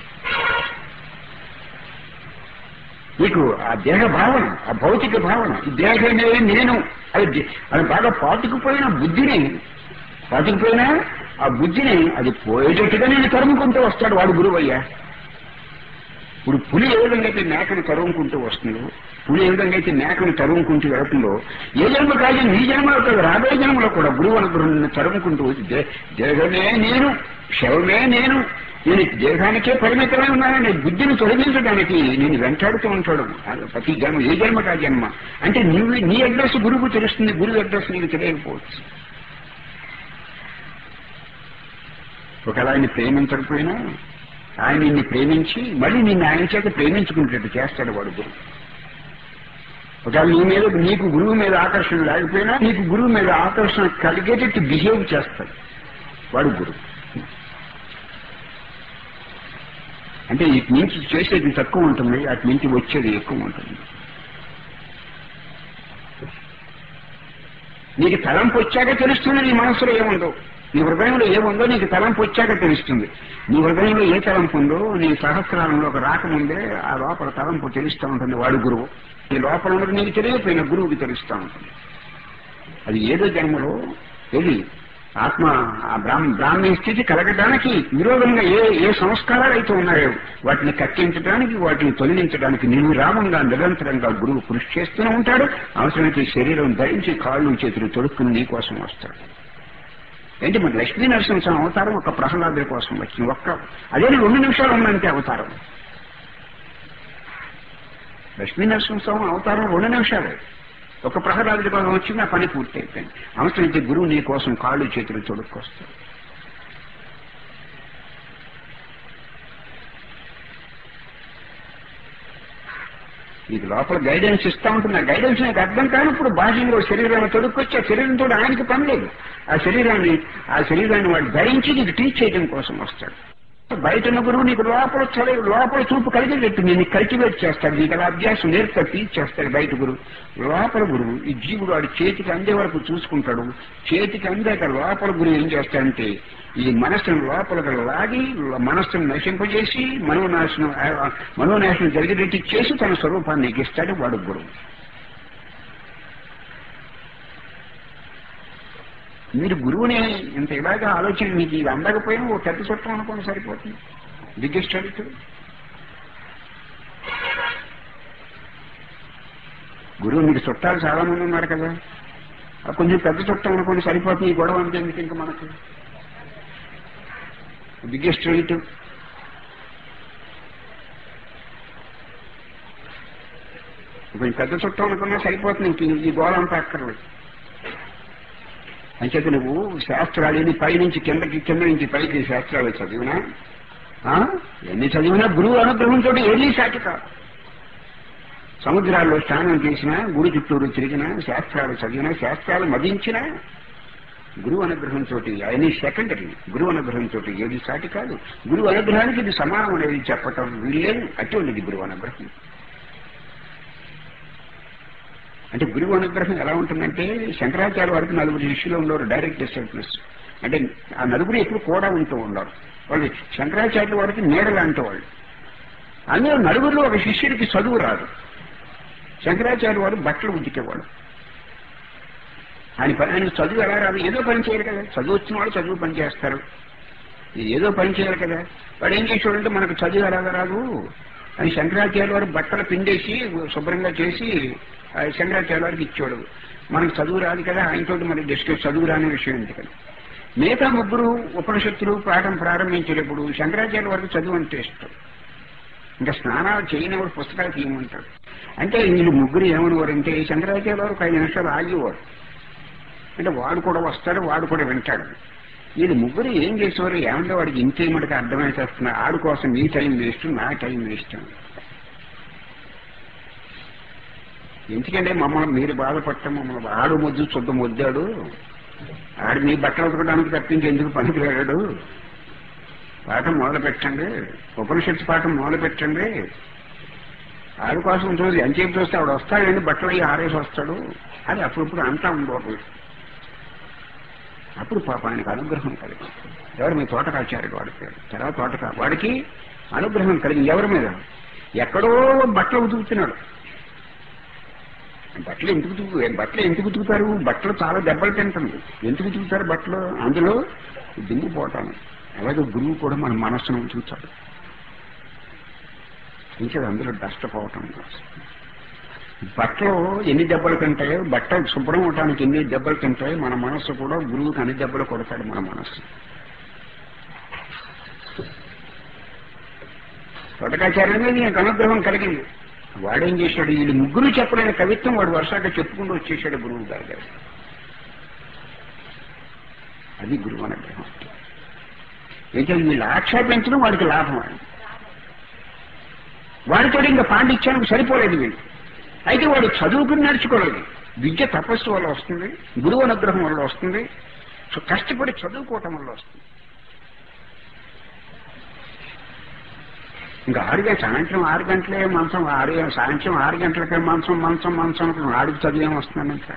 నీకు ఆ దేహ భావన ఆ భౌతిక భావన ఈ దేహమే నేను అది అది బాగా పాతుకుపోయిన బుద్ధిని పాతుకుపోయినా ఆ బుద్ధిని అది పోయేటట్టుగా నేను తరుముకుంటూ వస్తాడు వాడు గురువయ్యా ఇప్పుడు పులి ఏ విధంగా అయితే మేకను తరుముకుంటూ వస్తుందో పులి ఏ విధంగా అయితే మేకను తరుముకుంటూ వెళుతుందో ఏ జన్మ కాదు నీ జన్మలో కాదు రాబోయే జన్మలో కూడా గురువు అనుగ్రహం తరుముకుంటూ వచ్చి దే- దేహమే నేను శవమే నేను నేను దేహానికే పరిమితమై ఉన్నానని బుద్ధిని తొలగించడానికి నేను వెంటాడుతూ ఉంటాడు అది ప్రతి జన్మ ఏ జన్మ కా జన్మ అంటే నువ్వు నీ అడ్రస్ గురువుకు తెలుస్తుంది గురువు అడ్రస్ నీకు తెలియకపోవచ్చు ఒకవేళ ఆయన ప్రేమించకపోయినా ఆయన నిన్ను ప్రేమించి మళ్ళీ నిన్ను ఆయన చేత ప్రేమించుకునేటట్టు చేస్తాడు వాడు గురువు ఒకవేళ నీ మీద నీకు గురువు మీద ఆకర్షణ లేకపోయినా నీకు గురువు మీద ఆకర్షణ కలిగేటట్టు బిహేవ్ చేస్తాడు వాడు గురువు అంటే ఇటు నుంచి చేసేది తక్కువ ఉంటుంది అటు నుంచి వచ్చేది ఎక్కువ ఉంటుంది నీకు తలంపు వచ్చాక తెలుస్తుంది నీ మనసులో ఏముందో నీ హృదయంలో ఏముందో నీకు తలంపు వచ్చాక తెలుస్తుంది నీ హృదయంలో ఏ తలంపు ఉందో నీ సహస్రాలంలోకి రాకముందే ఆ లోపల తలంపు తెలుస్తూ ఉంటుంది వాడు గురువు నీ లోపల ఉన్నది నీకు తెలియకపోయిన గురువుకి తెలుస్తూ ఉంటుంది అది ఏదో జన్మలో ఏది ఆత్మ ఆ బ్రాహ్మ బ్రాహ్మీ స్థితి కలగడానికి విరోధంగా ఏ ఏ సంస్కారాలు అయితే ఉన్నాయో వాటిని కట్టించడానికి వాటిని తొలగించడానికి నిర్విరామంగా నిరంతరంగా గురువు కృషి చేస్తూనే ఉంటాడు అవసరమైతే శరీరం ధరించి కాళ్ళు చేతులు తొడుక్కుని నీ కోసం వస్తాడు ఏంటి మరి లక్ష్మీ నరసింహస్వామి అవతారం ఒక ప్రహ్లాదుల కోసం వచ్చింది ఒక్క అదే రెండు నిమిషాలు ఉందంటే అవతారం లక్ష్మీ నరసింహస్వామి అవతారం రెండు నిమిషాలే ఒక ప్రహ్లాదుడి కోసం వచ్చింది ఆ పని పూర్తి అయిపోయింది అవసరమైతే గురువు నీ కోసం కాళ్ళు చేతులు తొడుక్కొస్తాడు నీకు లోపల గైడెన్స్ ఇస్తా ఉంటుంది ఆ గైడెన్స్ నీకు అర్థం కానప్పుడు బాహ్యంలో శరీరాన్ని తొడుక్కొచ్చి ఆ శరీరంతో ఆయనకి పని లేదు ఆ శరీరాన్ని ఆ శరీరాన్ని వాడు ధరించి నీకు టీచ్ చేయడం కోసం వస్తాడు బయట ఉన్న గురువు నీకు లోపల చదివి లోపల చూపు కలిగేటట్టు నేను కల్టివేట్ చేస్తాడు నీకు అలా అభ్యాసం నేర్పుతా టీచ్ చేస్తాడు బయట గురువు లోపల గురువు ఈ జీవుడు వాడి చేతికి అందే వరకు చూసుకుంటాడు చేతికి అందాక లోపల గురువు ఏం చేస్తాడంటే ఈ మనస్సును లోపలికి లాగి మనస్సును నశింపజేసి మనోనాశనం ఆ, మనోనాశనం జరిగేటట్టు చేసి తన స్వరూపాన్ని నీకు ఇస్తాడు వాడు గురువు మీరు గురువుని ఇంత ఇలాగా ఆలోచన మీకు ఇది అందకపోయినా ఓ పెద్ద చుట్టం అనుకోండి సరిపోతుంది బిగ్గెస్ట్ అడిక్ట్ గురువు మీకు చుట్టాలు చాలా మంది ఉన్నారు కదా ఆ కొంచెం పెద్ద చుట్టం అనుకోండి సరిపోతుంది ఈ గొడవ అంతే ఎందుకు ఇంకా మనకు బిగ్గెస్ట్ రిలేటివ్ కొంచెం పెద్ద చుట్టం అనుకున్నా సరిపోతుంది ఇంక ఈ గోడ అంతా అక్కర్లేదు అంచేత నువ్వు శాస్త్రాలు ఎన్ని పైనుంచి కిందకి కింద నుంచి పైకి శాస్త్రాలు చదివినా ఆ? ఎన్ని చదివినా గురువు అనుగ్రహంతో ఏదీ సాటి కాదు సముద్రాల్లో స్నానం చేసినా గుడి చుట్టూరు తిరిగినా శాస్త్రాలు చదివినా శాస్త్రాలు మదించినా గురువు అనుగ్రహంతో అవన్నీ సెకండరీ గురువు అనుగ్రహంతో ఏది సాటి కాదు గురువు అనుగ్రహానికి ఇది సమానం అనేది చెప్పటం వీళ్ళేం అటువంటిది గురువు అనుగ్రహం అంటే గురువు అనుగ్రహం ఎలా ఉంటుందంటే శంకరాచార్య వారికి నలుగురు శిష్యులు ఉండరు డైరెక్ట్ డిస్టర్బెన్స్ అంటే ఆ నలుగురు ఎప్పుడు కూడా ఉంటూ ఉండరు వాళ్ళు శంకరాచార్యుల వారికి నీడలు అంటే వాళ్ళు అందులో నలుగురిలో ఒక శిష్యుడికి చదువు రాదు శంకరాచార్య వారు బట్టలు ఉతికేవాడు ఆయన పని ఆయన చదువు ఎలా రాదు ఏదో పని చేయాలి కదా చదువు వచ్చిన వాళ్ళు చదువు పని చేస్తారు ఏదో పని చేయాలి కదా వాడు ఏం చేసేవాడంటే మనకు చదువు ఎలాగా రాదు అని శంకరాచార్య వారు బట్టలు పిండేసి శుభ్రంగా చేసి ఆ శంకరాచార్య వారికి ఇచ్చాడు మనకు చదువు రాదు కదా ఆయనతో మనకి డిస్కస్ చదువు రాని విషయం ఎందుకని మిగతా ముగ్గురు ఉపనిషత్తులు పాఠం ప్రారంభించేటప్పుడు శంకరాచార్య వారికి చదువు అంటే ఇష్టం ఇంకా స్నానాలు చేయని వాడు పుస్తకాలు తీయమంటాడు అంటే వీళ్ళు ముగ్గురు ఏమనేవారంటే శంకరాచార్య వారు ఒక ఐదు నిమిషాలు ఆగేవాడు అంటే వాడు కూడా వస్తాడు వాడు కూడా వింటాడు వీళ్ళు ముగ్గురు ఏం చేసేవారు ఏమంటే వాడికి ఇంతే మటుకు అర్థమైసేస్తున్నా ఆడు కోసం నీ టైం వేస్ట్ నా టైం వేస్ట్ ఎందుకంటే మమ్మల్ని మీరు బాధపడటం మమ్మల్ని ఆడు ముద్దు శుద్ధ ముద్దాడు ఆడు మీ బట్టలు ఉతకడానికి తప్పించి ఎందుకు పనికిరాడు పాఠం మొదలు పెట్టండి ఉపనిషత్తు పాఠం మొదలు పెట్టండి ఆడు కోసం చూసి ఎంతసేపు చూస్తే ఆవిడ వస్తాడండి బట్టలు అయ్యి ఆరేసి వస్తాడు అది అప్పుడప్పుడు అంతా ఉండవు అప్పుడు పాప ఆయనకు అనుగ్రహం కలిగి ఎవరు మీ తోటకాచార్యుడు వాడి పేరు తర్వాత తోటకా వాడికి అనుగ్రహం కలిగింది ఎవరి మీద ఎక్కడో బట్టలు ఉతుకుతున్నాడు బట్టలు ఎందుకు ఉతుకు బట్టలు ఎందుకు ఉతుకుతారు బట్టలు చాలా దెబ్బలు తింటుంది ఎందుకు ఉతుకుతారు బట్టలు అందులో దిమ్ము పోతాను అలాగే గురువు కూడా మన మనస్సును ఉంచుతాడు ఇంకా అందులో డస్ట్ పోవటం బట్టలు ఎన్ని దెబ్బలు తింటాయో బట్టలు శుభ్రం అవటానికి ఎన్ని దెబ్బలు తింటాయో మన మనస్సు కూడా గురువుకి అన్ని దెబ్బలు కొడతాడు మన మనస్సు తొటకాచార్య మీద నీకు అనుగ్రహం కలిగింది వాడేం చేశాడు వీళ్ళు ముగ్గురు చెప్పలేని కవిత్వం వాడు వర్షాక చెప్పుకుంటూ వచ్చేసాడు గురువు గారి దగ్గర అది గురువు అనుగ్రహం అయితే వీళ్ళు ఆక్షేపించడం వాడికి లాభం అది వాడితో ఇంకా పాండిత్యానికి సరిపోలేదు వీళ్ళు అయితే వాడు చదువుకుని నేర్చుకోలేదు విద్య తపస్సు వల్ల వస్తుంది గురువు అనుగ్రహం వల్ల వస్తుంది కష్టపడి చదువుకోవటం వల్ల వస్తుంది ఇంకా ఆరు గంటల సాయంత్రం ఆరు గంటలే మంచం ఆరు సాయంత్రం ఆరు గంటలకే మంచం మంచం మంచం ఆడికి చదివేం వస్తున్నాను ఇంకా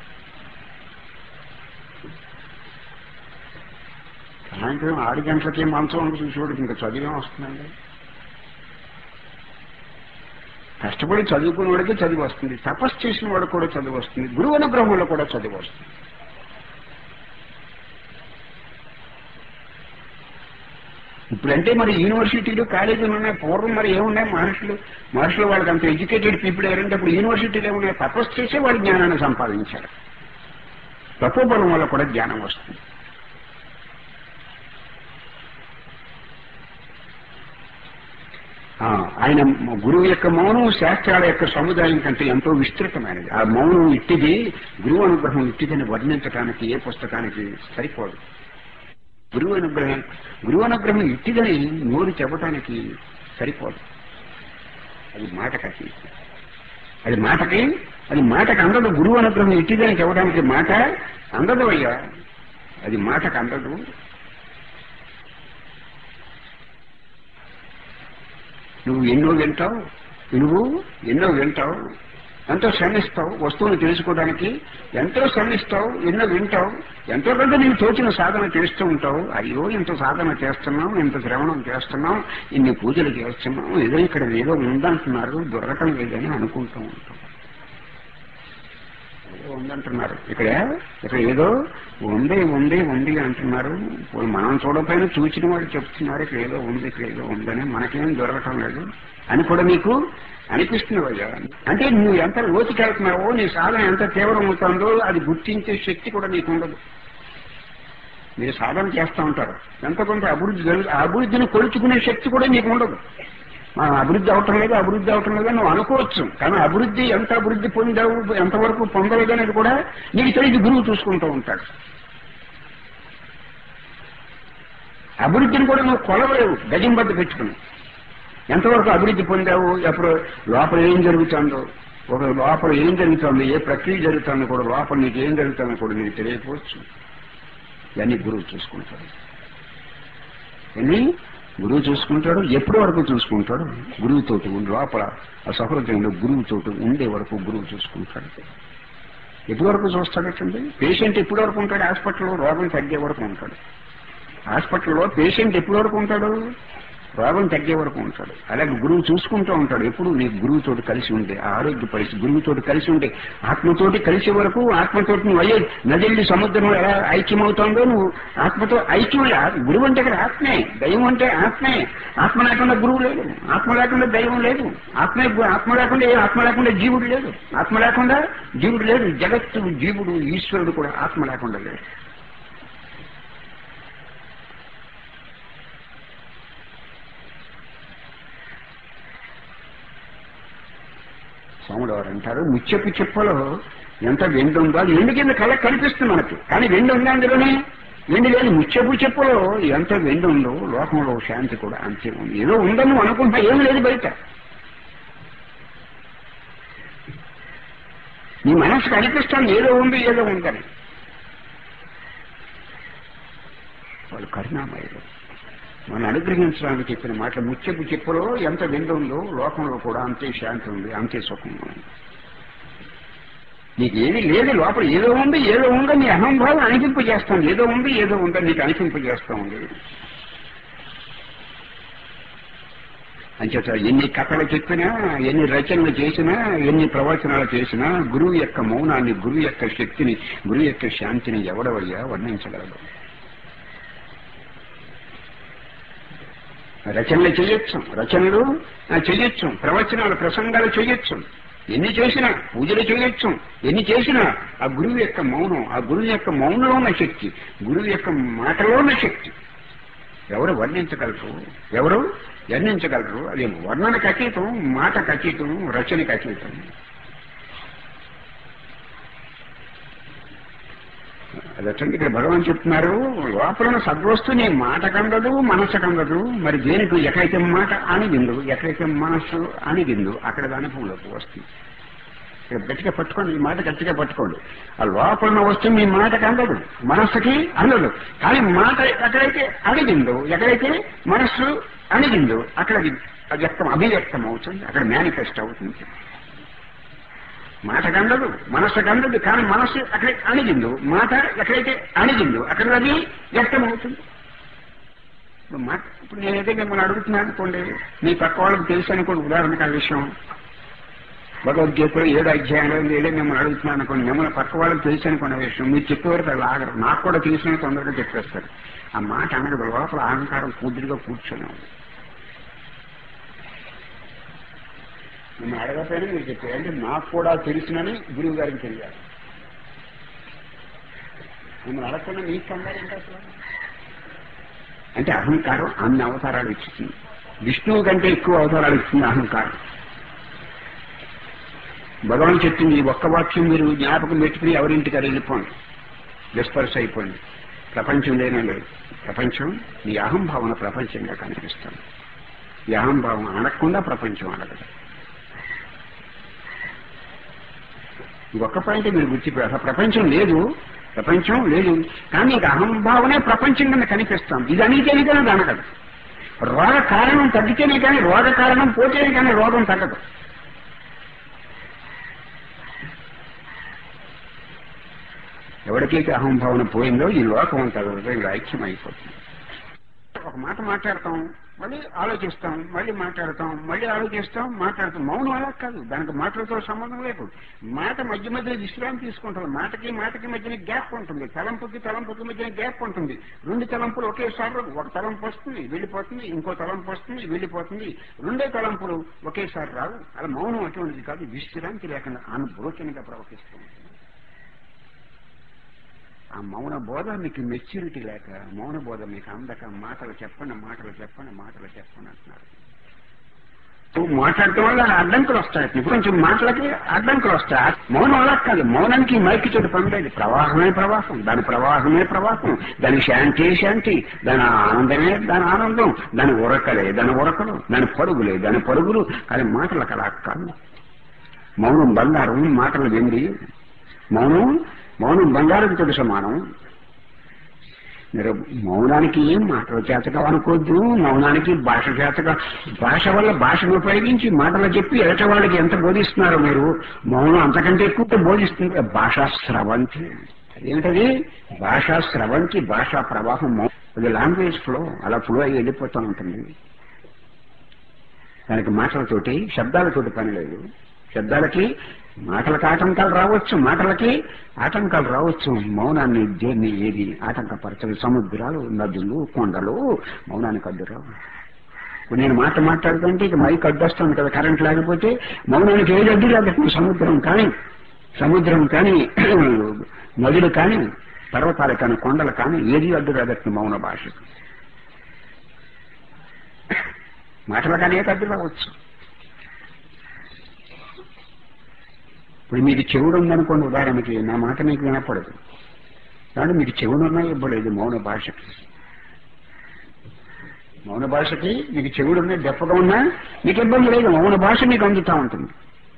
సాయంత్రం ఆరు గంటలకే మంచం ఉంటుంది చూడు ఇంకా చదివేం వస్తుందండి కష్టపడి చదువుకున్న వాడికి చదివి వస్తుంది తపస్సు చేసిన వాడు కూడా చదివి వస్తుంది గురువు అనుగ్రహంలో కూడా చదివి వస్తుంది ఇప్పుడంటే మరి యూనివర్సిటీలు కాలేజీలు ఉన్నాయి పూర్వం మరి ఏమున్నాయి మహర్షులు మహర్షులు వాళ్ళకి అంత ఎడ్యుకేటెడ్ పీపుల్ ఎవరంటే ఇప్పుడు యూనివర్సిటీలు ఏమున్నాయి తపస్సు చేసే వాడు జ్ఞానాన్ని సంపాదించారు తపోబలం వల్ల కూడా జ్ఞానం వస్తుంది ఆయన గురువు యొక్క మౌనం శాస్త్రాల యొక్క సముదాయం కంటే ఎంతో విస్తృతమైనది ఆ మౌనం ఇట్టిది గురువు అనుగ్రహం ఇట్టిదని వర్ణించడానికి ఏ పుస్తకానికి సరిపోదు గురువు అనుగ్రహం గురువు అనుగ్రహం ఇట్టిదని నోరు చెప్పడానికి సరిపోదు అది మాటకి అది మాటకి అది మాటకు అందదు గురువు అనుగ్రహం ఇట్టిదని చెప్పడానికి మాట అందదు అయ్యా అది మాటకు అందదు నువ్వు ఎన్నో వింటావు నువ్వు ఎన్నో వింటావు ఎంతో శ్రమిస్తావు వస్తువును తెలుసుకోవడానికి ఎంతో శ్రమిస్తావు ఎన్నో వింటావు ఎంతో కొంత నీకు తోచిన సాధన చేస్తూ ఉంటావు అయ్యో ఇంత సాధన చేస్తున్నాం ఇంత శ్రవణం చేస్తున్నాం ఇన్ని పూజలు చేస్తున్నాం ఏదో ఇక్కడ ఏదో ఉందంటున్నారు దొరకటం లేదని అనుకుంటూ ఉంటాం ఏదో ఉందంటున్నారు ఇక్కడ ఇక్కడ ఏదో ఉంది ఉంది ఉంది అంటున్నారు ఇప్పుడు మనం చూడకపోయినా చూసిన వాళ్ళు చెప్తున్నారు ఇక్కడ ఏదో ఉంది ఇక్కడ ఏదో ఉందని మనకేం దొరకటం లేదు అని కూడా నీకు అనిపిస్తున్నవయ్యా అంటే నువ్వు ఎంత లోతుకెళ్తున్నావో నీ సాధన ఎంత తీవ్రం అవుతుందో అది గుర్తించే శక్తి కూడా నీకు ఉండదు మీరు సాధన చేస్తూ ఉంటారు ఎంత కొంత అభివృద్ధి జరుగు అభివృద్ధిని కొలుచుకునే శక్తి కూడా నీకు ఉండదు మనం అభివృద్ధి అవటం లేదు అభివృద్ధి అవటం లేదు నువ్వు అనుకోవచ్చు కానీ అభివృద్ధి ఎంత అభివృద్ధి పొందావు ఎంతవరకు పొందలేదు అనేది కూడా నీకు తెలియదు గురువు చూసుకుంటూ ఉంటాడు అభివృద్ధిని కూడా నువ్వు కొలవలేవు గజం బద్ద పెట్టుకుని ఎంతవరకు అభివృద్ధి పొందావు ఎప్పుడు లోపల ఏం జరుగుతుందో ఒక లోపల ఏం జరుగుతుందో ఏ ప్రక్రియ జరుగుతుందో కూడా లోపల నీకు ఏం జరుగుతుందో కూడా నీకు తెలియకపోవచ్చు ఇవన్నీ గురువు చూసుకుంటాడు ఇవన్నీ గురువు చూసుకుంటాడు ఎప్పటి వరకు చూసుకుంటాడు గురువుతోటి ఉండి లోపల ఆ సహృదయంలో గురువుతోటి ఉండే వరకు గురువు చూసుకుంటాడు ఎప్పటి వరకు చూస్తాడటండి పేషెంట్ ఎప్పటి వరకు ఉంటాడు హాస్పిటల్లో రోగం తగ్గే వరకు ఉంటాడు హాస్పిటల్లో పేషెంట్ ఎప్పటి వరకు ఉంటాడు రోగం తగ్గే వరకు ఉంటాడు అలాగే గురువు చూసుకుంటూ ఉంటాడు ఎప్పుడు నీ గురువుతోటి కలిసి ఉండే ఆ ఆరోగ్య పరిస్థితి గురువుతోటి కలిసి ఉండే ఆత్మతోటి కలిసే వరకు ఆత్మతోటి నువ్వు అయ్యే నదిల్లి సముద్రం ఎలా ఐక్యమవుతుందో నువ్వు ఆత్మతో ఐక్యం గురువు అంటే ఇక్కడ ఆత్మే దైవం అంటే ఆత్మే ఆత్మ లేకుండా గురువు లేదు ఆత్మ లేకుండా దైవం లేదు ఆత్మే గు- ఆత్మ లేకుండా ఏ ఆత్మ లేకుండా జీవుడు లేదు ఆత్మ లేకుండా జీవుడు లేదు జగత్తు జీవుడు ఈశ్వరుడు కూడా ఆత్మ లేకుండా లేదు స్వాములు వారు అంటారు ముచ్చపు చెప్పలో ఎంత వెండి ఉందో అది వెండి కింద కళ్ళ కనిపిస్తుంది మనకి కానీ వెండి ఉందా అందులోనే వెండి లేదు ముచ్చపు చెప్పులో ఎంత వెండి ఉందో లోకంలో శాంతి కూడా అంతే ఉంది ఏదో ఉందని నువ్వు అనుకుంటా ఏం లేదు బయట నీ మనసుకు అనిపిస్తాను ఏదో ఉంది ఏదో ఉందని వాళ్ళు కరుణామయులు మనం అనుగ్రహించడానికి చెప్పిన మాటలు ముచ్చపు చెప్పులో ఎంత వెండి ఉందో లోకంలో కూడా అంతే శాంతి ఉంది అంతే సుఖం ఉంది నీకు ఏది లేదు లోపల ఏదో ఉంది ఏదో ఉందో నీ అహంభావం అనిపింపజేస్తాం ఏదో ఉంది ఏదో ఉందో నీకు అనిపింపజేస్తా ఉంది అంచేత ఎన్ని కథలు చెప్పినా ఎన్ని రచనలు చేసినా ఎన్ని ప్రవచనాలు చేసినా గురువు యొక్క మౌనాన్ని గురువు యొక్క శక్తిని గురువు యొక్క శాంతిని ఎవడవయ్యా వర్ణించగలడు రచనలు చేయొచ్చు రచనలు ఆ, చేయొచ్చు ప్రవచనాలు ప్రసంగాలు చేయొచ్చు ఎన్ని చేసినా పూజలు చేయొచ్చు ఎన్ని చేసినా ఆ గురువు యొక్క మౌనం ఆ గురువు యొక్క మౌనంలో ఉన్న శక్తి గురువు యొక్క మాటలో ఉన్న శక్తి ఎవరు వర్ణించగలరు ఎవరు వర్ణించగలరు అది వర్ణనకు అతీతం మాటకు అతీతం రచనకు అతీతం అదటండి ఇక్కడ భగవాన్ చెప్తున్నారు లోపల సద్వస్తు నీ మాట కందదు మనస్సు కందదు మరి దేనికి ఎక్కడైతే మాట అణిగిందు ఎక్కడైతే మనస్సు అణిగిందు అక్కడ దాని అనుభవంలోకి వస్తుంది ఇక్కడ గట్టిగా పట్టుకోండి ఈ మాట గట్టిగా పట్టుకోండి ఆ లోపల ఉన్న వస్తువు మీ మాటకి అందదు మనస్సుకి అందదు కానీ మాట ఎక్కడైతే అణిగిందో ఎక్కడైతే మనస్సు అణిగిందో అక్కడ అది వ్యక్తం అభివ్యక్తం అవుతుంది అక్కడ మేనిఫెస్ట్ అవుతుంది మాట కందదు మనస్సు కందదు కానీ మనస్సు అక్కడ అణిగిందో మాట ఎక్కడైతే అణిగిందో అక్కడ అది వ్యక్తం అవుతుంది ఇప్పుడు మాట ఇప్పుడు నేనైతే మిమ్మల్ని అడుగుతున్నాను అనుకోండి మీ పక్క వాళ్ళకి తెలుసు అనుకోండి ఉదాహరణకు ఆ విషయం భగవద్గీతలో ఏడు అధ్యాయంలో ఉంది, ఏదో మిమ్మల్ని అడుగుతున్నాను అనుకోండి మిమ్మల్ని పక్క వాళ్ళకి తెలుసు అనుకున్న విషయం మీరు చెప్పేవారు అది ఆగరు నాకు కూడా తెలిసిన తొందరగా చెప్పేస్తారు ఆ మాట అనగదు లోపల అహంకారం పూర్తిగా కూర్చొని ఉంది మిమ్మల్ని అడగకపోయినా మీరు చెప్పారు అంటే నాకు కూడా తెలుసునని గురువు గారికి తెలియాలి మిమ్మల్ని అడగకుండా మీకు కంగారు ఏంటి అసలు అంటే అహంకారం అన్ని అవతారాలు ఇచ్చింది విష్ణువు కంటే ఎక్కువ అవతారాలు ఇస్తుంది అహంకారం భగవాన్ చెప్పింది ఈ ఒక్క వాక్యం మీరు జ్ఞాపకం పెట్టుకుని ఎవరింటికి అది వెళ్ళిపోండి డిస్పర్స్ అయిపోయింది ప్రపంచం లేనే లేదు ప్రపంచం ఈ అహంభావన ప్రపంచంగా కనిపిస్తుంది ఈ అహంభావం అడగకుండా ప్రపంచం అడగదు ఈ ఒక్క పాయింట్ మీరు గుర్తిపోయారు అసలు ప్రపంచం లేదు ప్రపంచం లేదు కానీ ఇక అహంభావనే ప్రపంచం కింద కనిపిస్తాం ఇది అనితేనే కానీ అది అనగదు రోగ కారణం తగ్గితేనే కానీ రోగ కారణం పోతేనే కానీ రోగం తగ్గదు ఎవరికైతే అహంభావన పోయిందో ఈ లోకం అంతా హృదయంలో ఐక్యం అయిపోతుంది ఒక మాట మాట్లాడతాం మళ్ళీ ఆలోచిస్తాం మళ్ళీ మాట్లాడతాం మళ్ళీ ఆలోచిస్తాం మాట్లాడతాం మౌనం అలా కాదు దానికి మాటలతో సంబంధం లేదు మాట మధ్య మధ్య విశ్రాంతి తీసుకుంటుంది మాటకి మాటకి మధ్యన గ్యాప్ ఉంటుంది తలంపుకి తలంపుకి మధ్యన గ్యాప్ ఉంటుంది రెండు తలంపులు ఒకేసారి రావు. ఒక తలంపు వస్తుంది వెళ్ళిపోతుంది ఇంకో తలంపు వస్తుంది వెళ్ళిపోతుంది రెండే తలంపులు ఒకేసారి రావు అలా మౌనం అటువంటిది కాదు విశ్రాంతి లేకుండా అనుభూతినిగా ప్రవర్తిస్తుంది ఆ మౌన బోధ మీకు మెచ్యూరిటీ లేక మౌన బోధ మీకు అందక మాటలు చెప్పండి మాటలు చెప్పండి మాటలు చెప్పండి అంటున్నారు నువ్వు మాట్లాడటం వల్ల అడ్డంకులు వస్తాయి ఇప్పుడు కొంచెం మాటలకి అడ్డంకులు వస్తాయి మౌనం అలా కాదు మౌనానికి మైకి చోటు పనిలేదు ప్రవాహమే ప్రవాహం దాని ప్రవాహమే ప్రవాహం దాని శాంతి శాంతి దాని ఆనందమే దాని ఆనందం దాని ఉరకలే దాని ఉరకలు దాని పరుగులే దాని పరుగులు అది మాటలకు అలా కాదు మౌనం బంగారం మాటలు వెండి మౌనం మౌనం బంగారంతో సమానం మీరు మౌనానికి మాటల చేతగా అనుకోవద్దు మౌనానికి భాష చేతగా భాష వల్ల భాషను ఉపయోగించి మాటలు చెప్పి ఎదట వాళ్ళకి ఎంత బోధిస్తున్నారో మీరు మౌనం అంతకంటే ఎక్కువ బోధిస్తుంది భాషా స్రవంతి అదేంటది భాషా స్రవంతి భాషా ప్రవాహం మౌ- అది లాంగ్వేజ్ ఫ్లో అలా ఫ్లో అయ్యి వెళ్ళిపోతూ ఉంటుంది దానికి మాటలతోటి శబ్దాలతోటి పని లేదు శబ్దాలకి మాటలకు ఆటంకాలు రావచ్చు మాటలకి ఆటంకాలు రావచ్చు మౌనాన్ని దేన్ని ఏది ఆటంకపరచదు సముద్రాలు నదులు కొండలు మౌనానికి అడ్డు రావు ఇప్పుడు నేను మాట మాట్లాడుతుంటే ఇక మైక్ అడ్డొస్తుంది కదా కరెంట్ లేకపోతే మౌనానికి ఏది అడ్డు రాదు సముద్రం కానీ సముద్రం కానీ నదులు కానీ పర్వతాలు కానీ కొండలు కానీ ఏది అడ్డు రాదట్టు మౌన భాషకు మాటలు కానీ ఏది అడ్డు రావచ్చు ఇప్పుడు మీకు చెవుడు ఉందనుకోండి ఉదాహరణకి నా మాట మీకు వినపడదు కానీ మీకు చెవుడున్నా ఇవ్వలేదు మౌన భాషకి మౌన భాషకి మీకు చెవుడు ఉన్నా దెప్పగా ఉన్నా మీకు ఇబ్బంది లేదు మౌన భాష మీకు అందుతా ఉంటుంది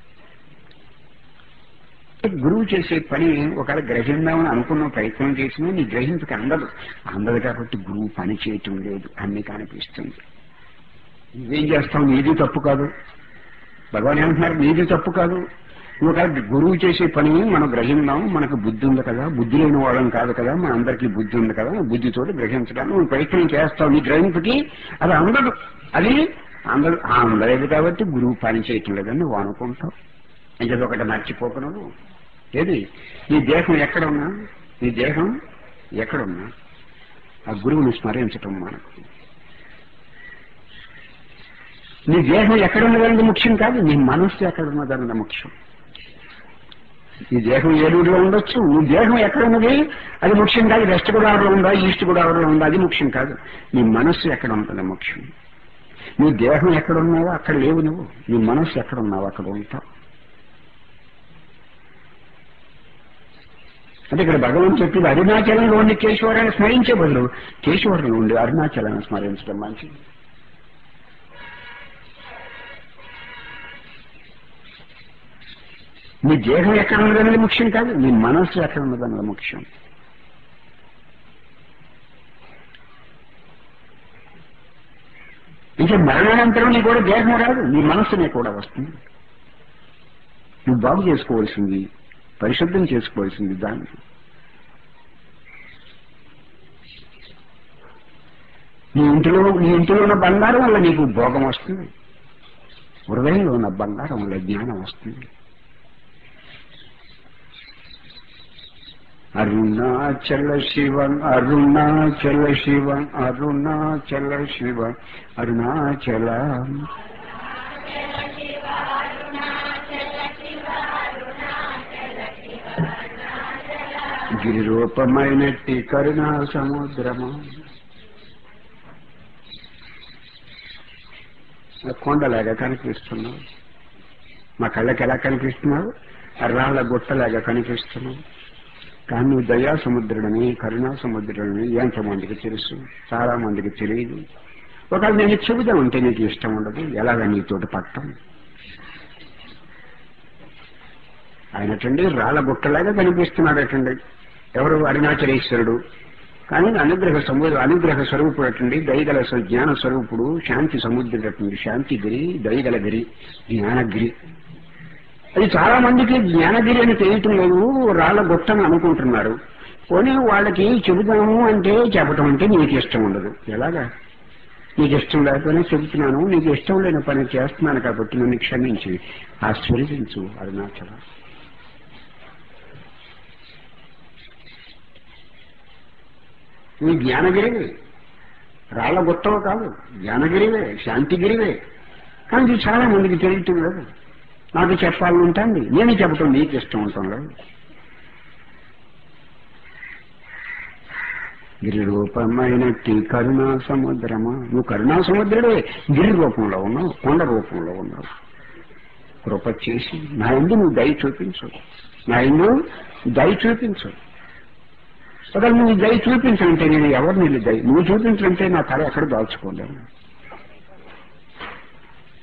గురువు చేసే పని ఒకవేళ గ్రహిందామని అనుకున్న ప్రయత్నం చేసినా నీ గ్రహించక అందదు అందదు కాబట్టి గురువు పని చేయటం లేదు అన్ని కనిపిస్తుంది నువ్వేం చేస్తావు నీది తప్పు కాదు భగవాన్ ఏమంటున్నారు నీది తప్పు కాదు నువ్వు ఒకవేళ గురువు చేసే పని మనం గ్రహిందాం మనకు బుద్ధి ఉంది కదా బుద్ధి లేని వాళ్ళం కాదు కదా మన అందరికీ బుద్ధి ఉంది కదా బుద్ధితోటి గ్రహించడానికి నువ్వు ప్రయత్నం చేస్తావు నీ గ్రహింపుకి అది అందదు అది అందదు అందలేదు కాబట్టి గురువు పని చేయటం లేదని నువ్వు అనుకుంటావు ఇంకేదో ఒకటి మర్చిపోక నువ్వు ఏది నీ దేహం ఎక్కడున్నా నీ దేహం ఎక్కడున్నా ఆ గురువుని స్మరించటం మనకు నీ దేహం ఎక్కడున్నదన్నది ముఖ్యం కాదు నీ మనస్సు ఎక్కడున్నదన్నది ముఖ్యం నీ దేహం ఏలూరులో ఉండొచ్చు నీ దేహం ఎక్కడున్నది అది ముఖ్యం కాదు వెస్ట్ గోదావరిలో ఉందా ఈస్ట్ గోదావరిలో ఉందా అది ముఖ్యం కాదు నీ మనస్సు ఎక్కడ ఉంటుంది ముఖ్యం నీ దేహం ఎక్కడ ఉన్నావో అక్కడ లేవు నువ్వు నీ మనస్సు ఎక్కడ ఉన్నావో అక్కడ ఉంటావు అంటే ఇక్కడ భగవాన్ చెప్పింది అరుణాచలంలో ఉండి కేశవరాన్ని స్మరించే బదులు కేశవరంలో ఉండి అరుణాచలాన్ని స్మరించడం మంచిది నీ దేహం ఎక్కడ ఉన్నదన్నది ముఖ్యం కాదు నీ మనస్సు ఎక్కడ ఉన్నదన్నది ముఖ్యం ఇంకా మరణానంతరం నీ కూడా దేహం రాదు నీ మనస్సునే కూడా వస్తుంది నువ్వు బాగు చేసుకోవాల్సింది పరిశుద్ధం చేసుకోవాల్సింది దాన్ని నీ ఇంటిలో నీ ఇంటిలో ఉన్న బంగారం వల్ల నీకు భోగం వస్తుంది హృదయంలో ఉన్న బంగారం వల్ల జ్ఞానం వస్తుంది అరుణాచల శివ అరుణాచల శివ అరుణాచల శివ అరుణాచల గిరిరూపమైనట్టి కరుణా సముద్రము కొండలాగా కనిపిస్తున్నావు మా కళ్ళకి ఎలా కనిపిస్తున్నావు రాళ్ల గుట్టలాగా కనిపిస్తున్నావు కానీ నువ్వు దయా సముద్రుడని కరుణా సముద్రుడని ఎంతమందికి తెలుసు చాలా మందికి తెలియదు ఒకవేళ నేను చెబుతా ఉంటే నీకు ఇష్టం ఉండదు ఎలాగ నీతోటి పట్టం ఆయనటండి రాళ్ళ గుట్టలాగా కనిపిస్తున్నాడటండి ఎవరు అరుణాచలేశ్వరుడు కానీ అనుగ్రహ సముద్ర అనుగ్రహ స్వరూపుడు అటండి దయగల స్వ- జ్ఞాన స్వరూపుడు శాంతి సముద్రుడు అటండి శాంతిగిరి దయగల గిరి జ్ఞానగిరి అది చాలా మందికి జ్ఞానగిరి అని తెలియటం లేదు రాళ్ళ గుట్టని అనుకుంటున్నారు పోనీ వాళ్ళకి చెబుదాము అంటే చెప్పటం అంటే నీకు ఇష్టం ఉండదు ఎలాగా నీకు ఇష్టం లేకపోయినా చెబుతున్నాను నీకు ఇష్టం లేని పని చేస్తున్నాను కాబట్టి నన్ను క్షమించి ఆశీర్వదించు అరుణాచల నీ జ్ఞానగిరివే రాళ్ళ గుట్టవు కాదు జ్ఞానగిరివే శాంతిగిరివే కానీ ఇది చాలా మందికి తెలియటం లేదు నాకు చెప్పాలని ఉంటుంది నేను చెప్పటం నీకు ఇష్టం ఉండటం లేదు గిరి రూపమైనట్టి కరుణా సముద్రమా నువ్వు కరుణా సముద్రుడే గిరి రూపంలో ఉన్నావు కొండ రూపంలో ఉన్నావు కృప చేసి నా ఎందు నువ్వు దయ చూపించు నా ఎందు దయ చూపించు ఒకవేళ నువ్వు దయ చూపించంటే నేను ఎవరు నీళ్ళు దయ నువ్వు చూపించంటే నా తల ఎక్కడ దాల్చుకోలేను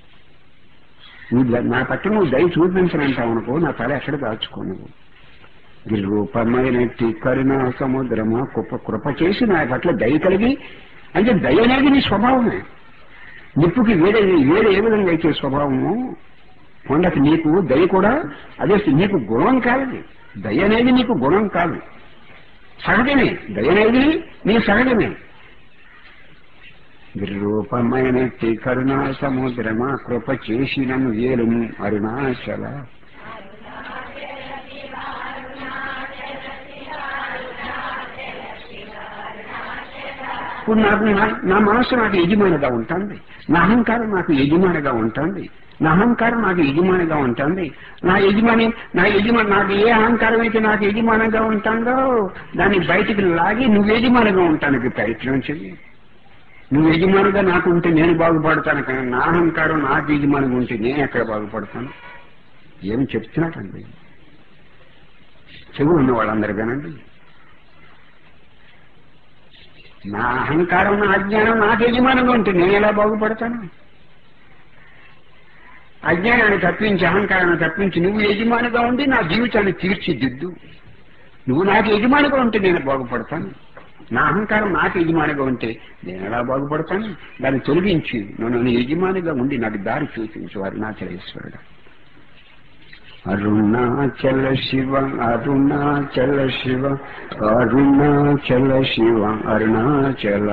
నువ్వు ద- నా పట్ల నువ్వు దయ చూపించనంటావు అనుకో నా తల ఎక్కడ దాచుకో నువ్వు రూపమైనట్టి కరుణా సముద్రమా కృప కృప చేసి నా పట్ల దయ కలిగి అంటే దయ అనేది నీ స్వభావమే నిప్పుకి వేరే వేరే ఏ విధంగా అయితే స్వభావము కొండకి నీకు దయ కూడా అదే నీకు గుణం కాదు దయ అనేది నీకు గుణం కాదు సహజమే దయ అనేది నీ సహజమే రూపమైనట్టి కరుణా సముద్రమా కృప చేసినను ఏలుము అరుణాచల ఇప్పుడు నాకు నా- నా మనసు నాకు యజమానిగా ఉంటుంది నా అహంకారం నాకు యజమానిగా ఉంటుంది నా అహంకారం నాకు యజమానిగా ఉంటుంది నా యజమాని నా యజమాని నాకు ఏ అహంకారం అయితే నాకు యజమానిగా ఉంటుందో దాన్ని బయటికి లాగి నువ్వు యజమానిగా ఉంటానికి ప్రయత్నం చెయ్యి నువ్వు యజమానిగా నాకు ఉంటే నేను బాగుపడతాను కానీ నా అహంకారం నాకు యజమానిగా ఉంటే నేను ఎక్కడ బాగుపడతాను ఏం చెప్తున్నట్టండి చెవు ఉన్న వాళ్ళందరూ వినండి నా అహంకారం నా అజ్ఞానం నాకు యజమానంగా ఉంటే నేను ఎలా బాగుపడతాను అజ్ఞానాన్ని తప్పించి అహంకారాన్ని తప్పించి నువ్వు యజమానిగా ఉండి నా జీవితాన్ని తీర్చిదిద్దు నువ్వు నాకు యజమానిగా ఉంటే నేను బాగుపడతాను నా అహంకారం నాకు యజమానిగా ఉంటే నేను ఎలా బాగుపడతాను దాన్ని తొలగించి నన్ను యజమానిగా ఉండి నాకు దారి చూపించు అరుణాచలేశ్వరుడు అరుణాచల శివ అరుణాచల శివ అరుణాచల శివ అరుణాచల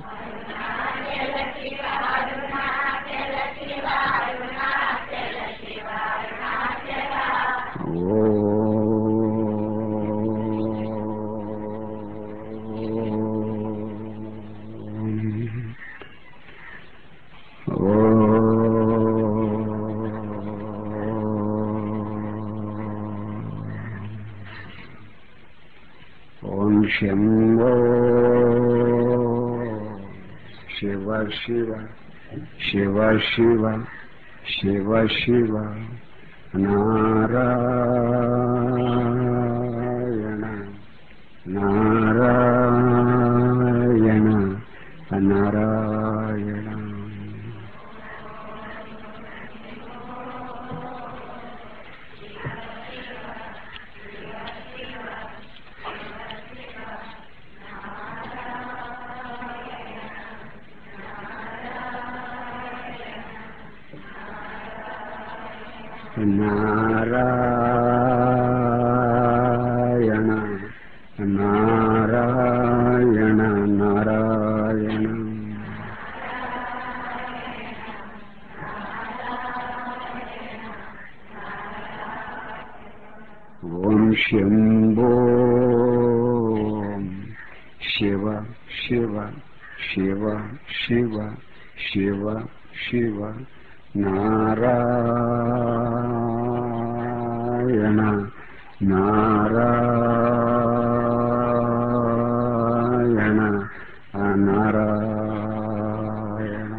ఓం శంభో శివ శివ శివ శివ శివ శివ నారాయణ నారాయణ నారాయణ నారాయణ నారాయణ నారాయణ ఓం శంభో శివ శివ శివ శివ శివ శివ నారాయణ నారాయణ నారాయణ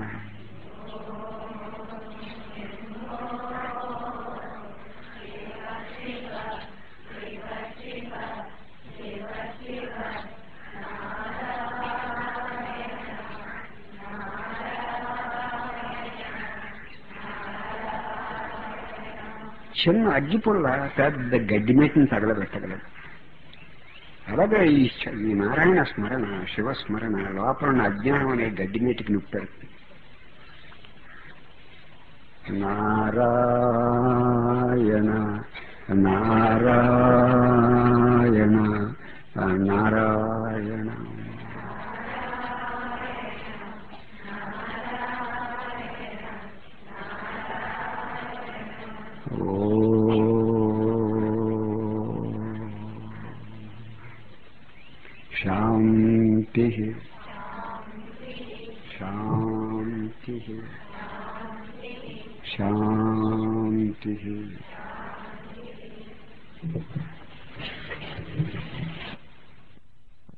చిన్న అగ్గిపుల్ల పెద్ద గడ్డి మేటిని తగలబెట్టగలదు అలాగే ఈ చ- ఈ నారాయణ స్మరణ శివ స్మరణ లోపల ఉన్న అజ్ఞానం అనే గడ్డి మేటికి నిప్పెడుతుంది నారాయణ నారాయణ నారాయణ శాంతి శాంతి శాంతి